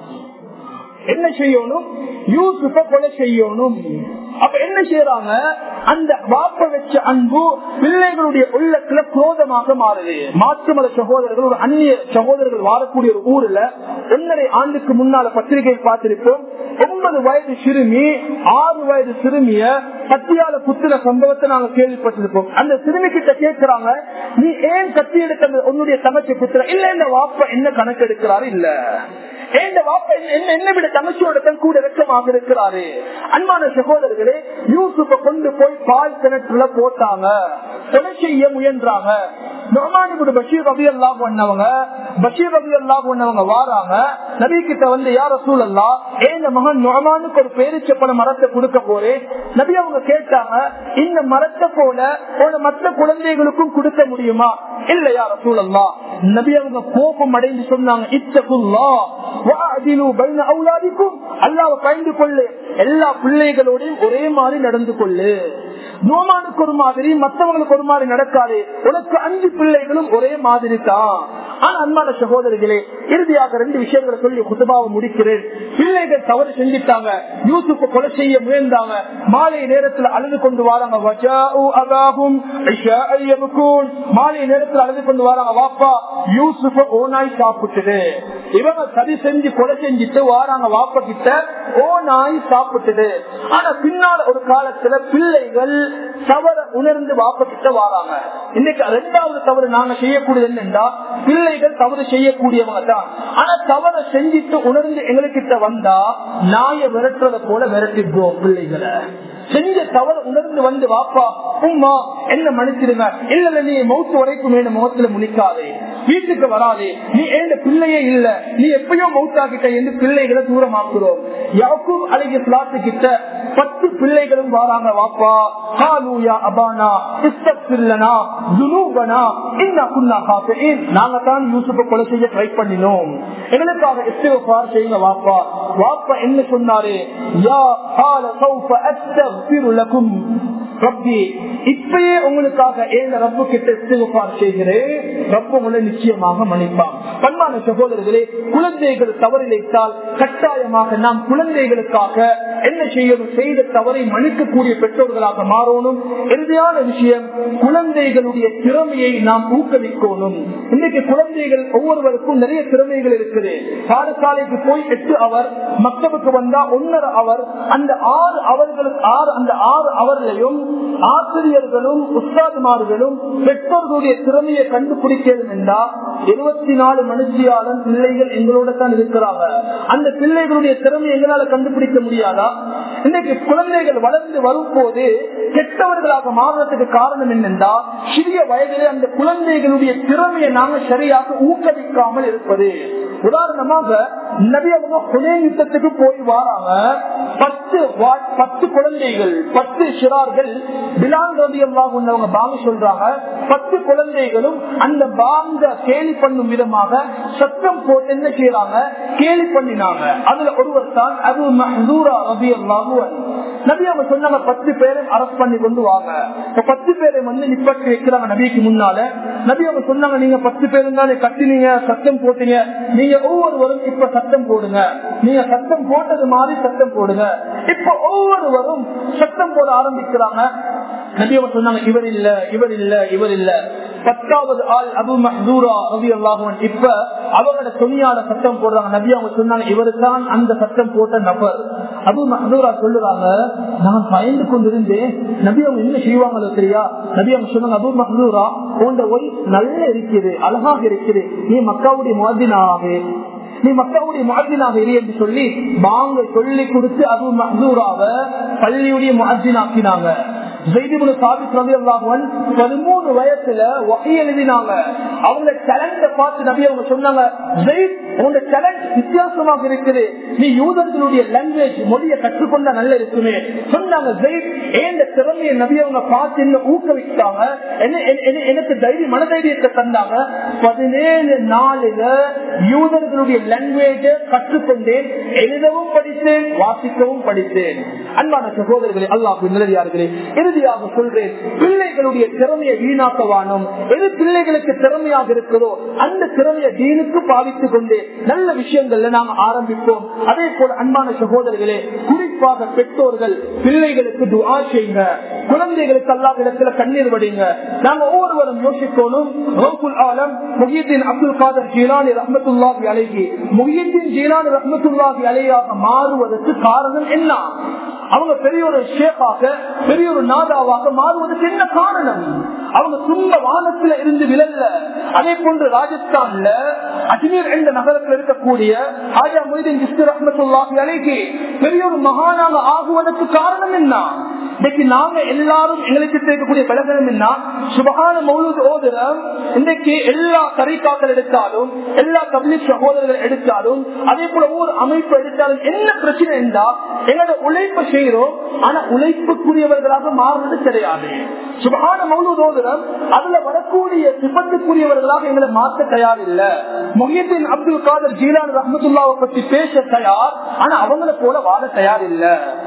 என்ன செய்யணும் யூசுஃப கொலை செய்யணும் அப்ப என்ன செய்யறாங்க அந்த வாப்ப வச்ச அன்பு பிள்ளைகளுடைய உள்ளத்துல குரோதமாக மாறுது மாற்று மத சகோதரர்கள் ஒரு அந்நிய சகோதரர்கள் வாழக்கூடிய ஒரு ஊர்ல ஒன்னரை ஆண்டுக்கு முன்னால பத்திரிகை பார்த்திருப்போம் ஒன்பது வயது சிறுமி ஆறு வயது சிறுமிய கத்தியால குத்துற சம்பவத்தை நாங்க கேள்விப்பட்டிருப்போம் அந்த சிறுமி கிட்ட கேட்கிறாங்க நீ ஏன் கத்தி எடுத்த அந்த உன்னுடைய தங்கச்சி குத்துற இல்ல இந்த வாப்ப என்ன கணக்கு எடுக்கிறாரு இல்ல ஏன் வாப்பா என்ன என்ன விட தங்கச்சியோட தன் கூட இறக்கமாக இருக்கிறாரு அன்பான சகோதரர்களே யூசுப்ப கொண்டு போய் பால் கிணற்றுல போட்டாங்க கொலை செய்ய முயன்றாங்க நொமானிபுடு பஷீர் ரவி அல்லாஹ் பண்ணவங்க பஷீர் ரவி அல்லாஹ் பண்ணவங்க வாராங்க நபி கிட்ட வந்து யார சூழல்லா ஏன் மகன் நொமானுக்கு ஒரு பேரிச்சப்பட மரத்தை கொடுக்க போறேன் நபி அவங்க கேட்டாங்க இந்த மரத்தை போல போல மற்ற குழந்தைகளுக்கும் கொடுக்க முடியுமா இல்ல யார சூழல்லா நபி அவங்க கோபம் அடைந்து சொன்னாங்க இத்தகுல்லா வாதிலு பைன அவுலாதிக்கும் அல்லாஹ் பயந்து கொள்ளு எல்லா பிள்ளைகளோடையும் ஒரே மாதிரி நடந்து கொள்ளு நோமானுக்கு ஒரு மாதிரி மற்றவங்களுக்கு ஒரு மாதிரி நடக்காது உனக்கு அஞ்சு பிள்ளைகளும் ஒரே மாதிரி தான் ஆனா அன்பான சகோதரிகளே இறுதியாக ரெண்டு விஷயங்களை சொல்லி குத்துபாவை முடிக்கிறேன் பிள்ளைகள் தவறு செஞ்சுட்டாங்க யூசுப் கொலை செய்ய முயன்றாங்க மாலை நேரத்தில் அழுது கொண்டு வராங்க வஜாஉ அபாஹும் இஷாஅ யப்கூன். மாலை நேரத்தில் அழுது கொண்டு வராங்க வாப்பா யூசுப் ஓனாய் சாப்பிட்டுது இவங்க சரி செஞ்சு கொலை செஞ்சுட்டு வாராங்க வாப்பா கிட்ட ஓனாய் சாப்பிட்டுது ஆனா பின்னால் ஒரு காலத்துல பிள்ளைகள் தவற உணர்ந்து வாப்பா கிட்ட வாராங்க இன்னைக்கு ரெண்டாவது தவறு நாங்க செய்யக்கூடியது என்னன்னா பிள்ளைகள் தவறு செய்யக்கூடியவங்க தான் ஆனா தவறு செஞ்சுட்டு உணர்ந்து எங்ககிட்ட வந்தா நாய விரட்டுறத போல விரட்டிடுவோம் பிள்ளைகளை செஞ்ச தவறு உணர்ந்து வந்து வாப்பா உம்மா என்ன மன்னிச்சிருங்க இல்ல நீ மௌத்து வரைக்கும் என்ன முகத்துல முழிக்காதே வீட்டுக்கு வராதே நீ ஏண்ட பிள்ளையே இல்ல நீ எப்பயோ மௌத்தாக்கிட்ட என்று பிள்ளைகளை தூரமாக்குறோம் யாக்கும் அழகிய பிளாட்டு கிட்ட பத்து பிள்ளைகளும் வாராங்க வாப்பா காலூயா அபானா இஸ்தப்சில்லனா ஜுனூபனா இன்ன குன்னா காஃபியின் நாங்க தான் யூசுப்பை கொலை செய்ய ட்ரை பண்ணினோம் எங்களுக்காக இஸ்திகஃபார் செய்யுங்க வாப்பா வாப்பா என்ன சொன்னாரு யா கால சௌஃப அஸ்தக்ஃபிரு லகும் ரப்பி இப்பயே உங்களுக்காக ஏங்க ரப்பு கிட்ட இஸ்திகஃபார் செய்கிறேன் ரப்பு உங்களை நிச்சயமாக மன்னிப்பான் பண்பான சகோதரர்களே குழந்தைகள் தவறிழைத்தால் கட்டாயமாக நாம் குழந்தைகளுக்காக என்ன செய்யணும் செய்த தவறை மன்னிக்கக்கூடிய பெற்றோர்களாக மாறணும் இறுதியான விஷயம் குழந்தைகளுடைய திறமையை நாம் ஊக்குவிக்கணும் இன்னைக்கு குழந்தைகள் ஒவ்வொருவருக்கும் நிறைய திறமைகள் இருக்குது பாடசாலைக்கு போய் எட்டு அவர் மக்தபுக்கு வந்தா ஒன்னரை அவர் அந்த ஆறு அவர்களுக்கு ஆறு அந்த ஆறு அவர்களையும் ஆசிரியர்களும் உஸ்தாதுமார்களும் பெற்றோர்களுடைய திறமையை கண்டுபிடிக்கணும் என்றா இருபத்தி நாலு மனுஷியாளன் பிள்ளைகள் எங்களோட தான் இருக்கிறாங்க அந்த பிள்ளைகளுடைய திறமை எங்களால கண்டுபிடிக்க முடியாதா இன்னைக்கு குழந்தைகள் வளர்ந்து வரும் போது கெட்டவர்களாக மாறுறதுக்கு காரணம் என்னென்றா சிறிய வயதிலே அந்த குழந்தைகளுடைய திறமையை நாங்க சரியாக ஊக்குவிக்காமல் இருப்பது உதாரணமாக நபி அவங்க புனே யுத்தத்துக்கு போய் வாராங்க பத்து வா- பத்து குழந்தைகள் பத்து சிறார்கள் பிலால் ரவி உள்ளவங்க பாங்க சொல்றாங்க பத்து குழந்தைகளும் அந்த பாங்க கேலி பண்ணும் விதமாக சத்தம் போட்டு என்ன செய்யறாங்க கேலி பண்ணினாங்க அதுல ஒருவர் தான் அபு மஹூரா ரபி அல்லாஹுவன் நபி அவங்க சொன்னாங்க பத்து பேரை அரெஸ்ட் பண்ணி கொண்டு வாங்க இப்ப பத்து பேரை வந்து நிப்பட்டி வைக்கிறாங்க நபிக்கு முன்னால நபி அவங்க சொன்னாங்க நீங்க பத்து பேரும் தானே கட்டினீங்க சத்தம் போட்டீங்க நீங்க ஒவ்வொருவரும் இப்ப சத்தம் போடுங்க நீங்க சத்தம் போட்டது மாதிரி சத்தம் போடுங்க இப்ப ஒவ்வொருவரும் சத்தம் போட ஆரம்பிக்கிறாங்க நபி அவங்க சொன்னாங்க இவர் இல்ல இவர் இல்ல இவர் இல்ல பத்தாவது ஆள் அபு மஹூரா ரவி அல்லாஹுவன் இப்ப அவங்களோட துணியால சத்தம் போடுறாங்க நபி அவங்க சொன்னாங்க இவரு தான் அந்த சத்தம் போட்ட நபர் அபு மஹூரா சொல்லுறாங்க நான் பயந்து கொண்டிருந்தேன் நபி அவங்க என்ன செய்வாங்களோ தெரியா நபி அவங்க சொன்னாங்க அபு மஹூரா உண்ட ஒய் நல்ல இருக்குது அழகாக இருக்குது நீ மக்காவுடைய மாதினாக நீ மக்காவுடைய மாதினாக இரு என்று சொல்லி வாங்க சொல்லி கொடுத்து அபு மஹூராவை பள்ளியுடைய மாதினாக்கினாங்க பதிமூணு வயசுல வகை எழுதினாங்க அவங்க டேலண்ட பார்த்து நபி அவங்க சொன்னாங்க "ஜெயித், உங்க டேலண்ட் வித்தியாசமாக இருக்குது நீ யூதர்களுடைய லாங்குவேஜ் மொழியை கற்றுக்கொண்டா நல்ல இருக்குமே சொன்னாங்க "ஜெயித், ஏன் திறமையை நபி அவங்க பார்த்து என்ன ஊக்குவித்தாங்க என்ன- என்ன- என்ன- எனக்கு தைரியம் மனதைரியத்தை தந்தாங்க பதினேழு நாளில யூதர்களுடைய லாங்குவேஜ கற்றுக்கொண்டேன் எழுதவும் படித்தேன் வாசிக்கவும் படித்தேன் அன்பான சகோதரர்களே அல்லாஹ் நிலையார்களே இறுதியாக சொல்றேன் பிள்ளைகளுடைய திறமையை வீணாக்க வாணும் எது பிள்ளைகளுக்கு திறமையாக இருக்கிறதோ அந்த திறமையை தீனுக்கு பாவித்துக் கொண்டு நல்ல விஷயங்கள்ல நாம் ஆரம்பிப்போம் அதே போல அன்பான சகோதரர்களே குறிப்பாக பெற்றோர்கள் பிள்ளைகளுக்கு துஆ செய்யுங்க குழந்தைகளுக்கு அல்லாத இடத்துல கண்ணீர் வடிங்க நாங்க ஒவ்வொருவரும் யோசிக்கணும் ரவுஃபுல் ஆலம் முஹியத்தின் அப்துல் காதர் ஜீலானி ரஹமத்துல்லாஹி அலைஹி முஹியத்தின் ஜீலானி ரஹமத்துல்லாஹி அலையாக மாறுவதற்கு காரணம் என்ன அவங்க பெரிய ஒரு ஷேப்பாக பெரிய ஒரு நாதாவாக மாறுவதற்கு என்ன காரணம் அவங்க சும்மா வானத்துல இருந்து விழல்ல அதே போன்று ராஜஸ்தான்ல அஜ்மீர் என்ற நகரத்தில் இருக்கக்கூடிய ஆஜா மொய்தீன் ஜிஸ்து ரஹமத்துல்லாஹி அலைஹி பெரிய ஒரு மகானாக ஆகுவதற்கு காரணம் என்ன இன்னைக்கு நாங்க எல்லாரும் எங்களுக்கு இருக்கக்கூடிய பலகரம் என்ன சுபகான மௌலூத் ஓதுரம் இன்றைக்கு எல்லா தரிகாக்கள் எடுத்தாலும் எல்லா கம்யூனிஸ்ட் சகோதரர்கள் எடுத்தாலும் அதே போல ஒவ்வொரு அமைப்பு எடுத்தாலும் என்ன பிரச்சனை என்றா எங்களோட உழைப்பு செய்யறோம் ஆனா உழைப்புக்குரியவர்களாக மாறுறது கிடையாது சுபகான மௌலூத் ஓதுரம் அதுல வரக்கூடிய சிபத்துக்குரியவர்களாக எங்களை மாற்ற தயார் இல்ல முஹியத்தின் அப்துல் காதர் ஜீலான் ரஹமத்துல்லாவை பத்தி பேச தயார் ஆனா அவங்கள போல வாழ தயார் இல்ல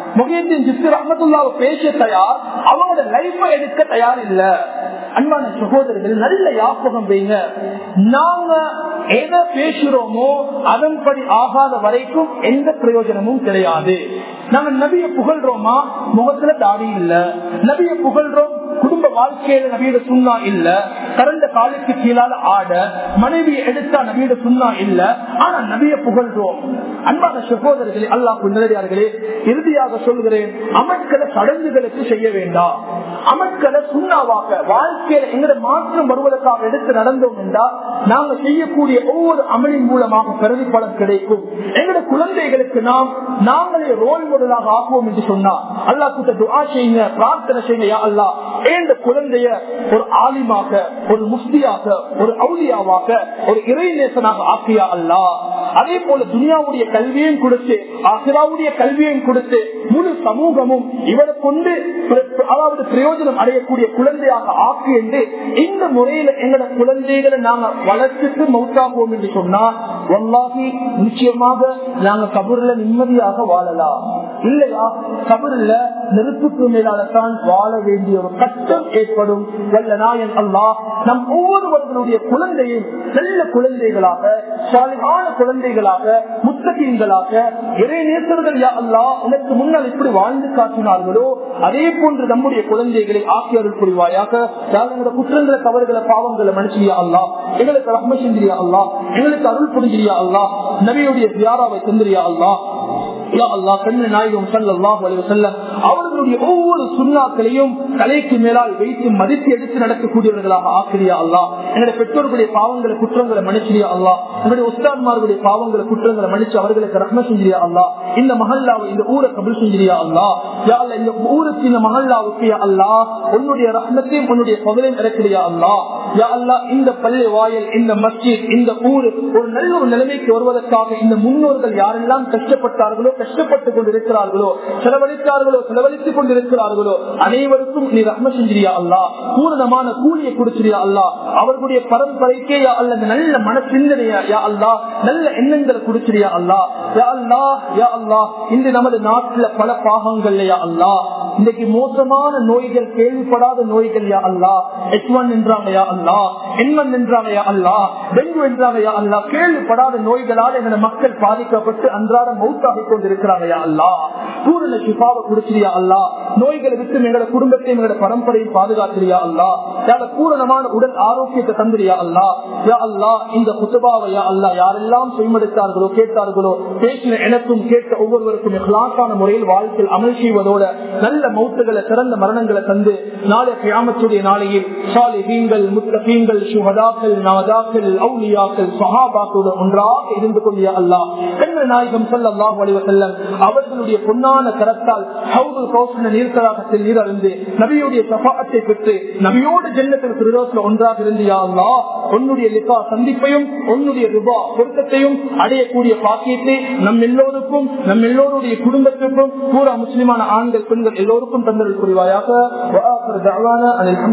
முகையத்தின் சிஸ்டர் அஹமதுல்லாவை பேச தயார் அவங்களோட லைஃபை எடுக்க தயார் இல்ல அன்பான சகோதரர்கள் நல்ல யாபகம் வைங்க நாங்க எதை பேசுறோமோ அதன்படி ஆகாத வரைக்கும் எந்த பிரயோஜனமும் கிடையாது நாங்க நபிய புகழ்றோமா முகத்துல தாடி இல்ல நபிய புகழ்றோம் குடும்ப வாழ்க்கையில நபியோட சுண்ணா இல்ல கரண்ட காலுக்கு கீழால ஆட மனைவி எடுத்தா நபியோட சுண்ணா இல்ல ஆனா நபிய புகழ்றோம் அன்பான சகோதரர்களே அல்லாஹ் நேரடியார்களே இறுதியாக சொல்கிறேன் அமட்களை சடங்குகளுக்கு செய்ய வேண்டாம் அமட்களை சுண்ணாவாக வாழ்க்கையில எங்கட மாற்றம் வருவதற்காக எடுத்து நடந்தோம் என்றால் நாங்க செய்யக்கூடிய ஒவ்வொரு அமலின் மூலமாக பிரதிபலன் கிடைக்கும் எங்கட குழந்தைகளுக்கு நாம் நாங்களே ரோல் மாடலாக ஆக்குவோம் என்று சொன்னா அல்லா கிட்ட துவா செய்யுங்க பிரார்த்தனை செய்யுங்க யா அல்லா ஏந்த குழந்தைய ஒரு ஆலிமாக ஒரு முஸ்தியாக ஒரு அவுலியாவாக ஒரு இறைநேசனாக ஆக்கியா அல்லா அதே போல துனியாவுடைய கல்வியையும் கொடுத்து ஆசிராவுடைய கல்வியையும் கொடுத்து முழு சமூகமும் இவரை கொண்டு அதாவது பிரயோஜனம் அடையக்கூடிய குழந்தையாக ஆக்கி என்று இந்த முறையில எங்களோட குழந்தைகளை நாங்க வளர்த்துட்டு மௌத்தாகுவோம் என்று சொன்னா ஒல்லாகி நிச்சயமாக நாங்க கபூர்ல நிம்மதியாக வாழலாம் இல்லையா கபூர்ல நெருப்புக்கு மேலால்தான் வாழ வேண்டிய ஒரு கஷ்டம் ஏற்படும் வல்ல நாயன் அல்லா நம் ஒவ்வொருவர்களுடைய குழந்தையும் நல்ல குழந்தைகளாக சாலிகான குழந்தைகளாக முத்தகீன்களாக இறைநேசர்கள் யா அல்லா உனக்கு முன்னால் எப்படி வாழ்ந்து காட்டினார்களோ அதே போன்று நம்முடைய குழந்தைகளை ஆக்கியர்கள் புரிவாயாக யாரோட குற்றங்களை தவறுகளை பாவங்களை மனுஷியா அல்லா எங்களுக்கு ரஹ்ம செஞ்சிரியா அல்லா எங்களுக்கு அருள் புரிஞ்சிரியா அல்லா நபியுடைய தியாராவை தந்திரியா அல்லா அவர்களுடைய ஒவ்வொரு சுண்ணாக்களையும் தலைக்கு மேலால் வைத்து மதித்து எடுத்து நடக்கக்கூடியவர்களாக ஆக்கிரியா அல்லா எங்களுடைய பெற்றோர்களுடைய பாவங்களை குற்றங்களை மன்னிச்சிரியா அல்லா எங்களுடைய உஸ்தான்மார்களுடைய பாவங்களை குற்றங்களை மன்னிச்சு அவர்களுக்கு ரத்ன செஞ்சிரியா அல்லா இந்த மஹல்லாவை இந்த ஊரை கபில் செஞ்சிரியா அல்லா யாழ்ல இந்த ஊருக்கு இந்த மஹல்லாவுக்கு அல்லா உன்னுடைய ரத்னத்தையும் உன்னுடைய பகலையும் இறக்கிறியா அல்லா யா அல்லா இந்த பள்ளி வாயல் இந்த மஸ்ஜித் இந்த ஊர் ஒரு நல்ல ஒரு நிலைமைக்கு வருவதற்காக இந்த முன்னோர்கள் யாரெல்லாம் கஷ்டப்பட்டார்களோ கஷ்டப்பட்டுக் கொண்டிருக்கிறார்களோ செலவழித்தார்களோ செலவழித்துக் கொண்டிருக்கிறார்களோ அனைவருக்கும் நீ ரத்ன செஞ்சிரியா அல்லா பூரணமான கூலியை கொடுச்சிரியா அல்லா அவர்களுடைய பரம்பரைக்கே யா அல்ல நல்ல மன சிந்தனையா யா அல்லா நல்ல எண்ணங்களை கொடுச்சிரியா அல்லா யா அல்லா யா அல்லா இந்த நமது நாட்டுல பல பாகங்கள் யா அல்லா இன்னைக்கு மோசமான நோய்கள் கேள்விப்படாத நோய்கள் யா அல்லா எச் ஒன் என்றாங்க யா அல்லா என் ஒன் என்றாங்க யா அல்லா டெங்கு என்றாங்க யா அல்லா கேள்விப்படாத நோய்களால் எங்களை மக்கள் பாதிக்கப்பட்டு அன்றாட மௌத்தாகி கொண்டிருக்கிறாங்க யா அல்லா பூரண சிபாவை குடிச்சிரியா அல்லா நோய்களை விட்டு எங்களோட குடும்பத்தை எங்களோட பரம்பரையை பாதுகாத்திரியா அல்லா யார பூரணமான உடல் ஆரோக்கியத்தை தந்திரியா அல்லா யா அல்லா இந்த குத்துபாவை யா அல்லா யாரெல்லாம் செய்மடுத்தார்களோ கேட்டார்களோ பேசின எனக்கும் கேட்ட ஒவ்வொருவருக்கும் கிளாஸான முறையில் வாழ்க்கையில் அமல் செய்வதோட நல்ல மௌத்துகளை சிறந்த மரணங்களை தந்து நாளை கியாமத்துடைய நாளையில் சாலிஹீன்கள் முத்தகீன்கள் சுகதாக்கள் நவதாக்கள் அவுலியாக்கள் சஹாபாக்களோடு ஒன்றாக இருந்து கொள்ளிய அல்லா கண்ண நாயகம் சல்லாஹ் செல்லம் அவர்களுடைய பொன்னான கரத்தால் ஹவுதுல் கௌசன நீர்த்தடாகத்தில் நீர் அறிந்து நபியுடைய சபாத்தை பெற்று நபியோடு ஜென்னத்தில் திருரோசில் ஒன்றாக இருந்தியா அல்லா உன்னுடைய லிபா சந்திப்பையும் உன்னுடைய ருபா பொருத்தத்தையும் அடையக்கூடிய பாக்கியத்தை நம் எல்லோருக்கும் நம் எல்லோருடைய குடும்பத்திற்கும் பூரா முஸ்லிமான ஆண்கள் பெண்கள் எல்லோருக்கும் தந்தல் புரிவாயாக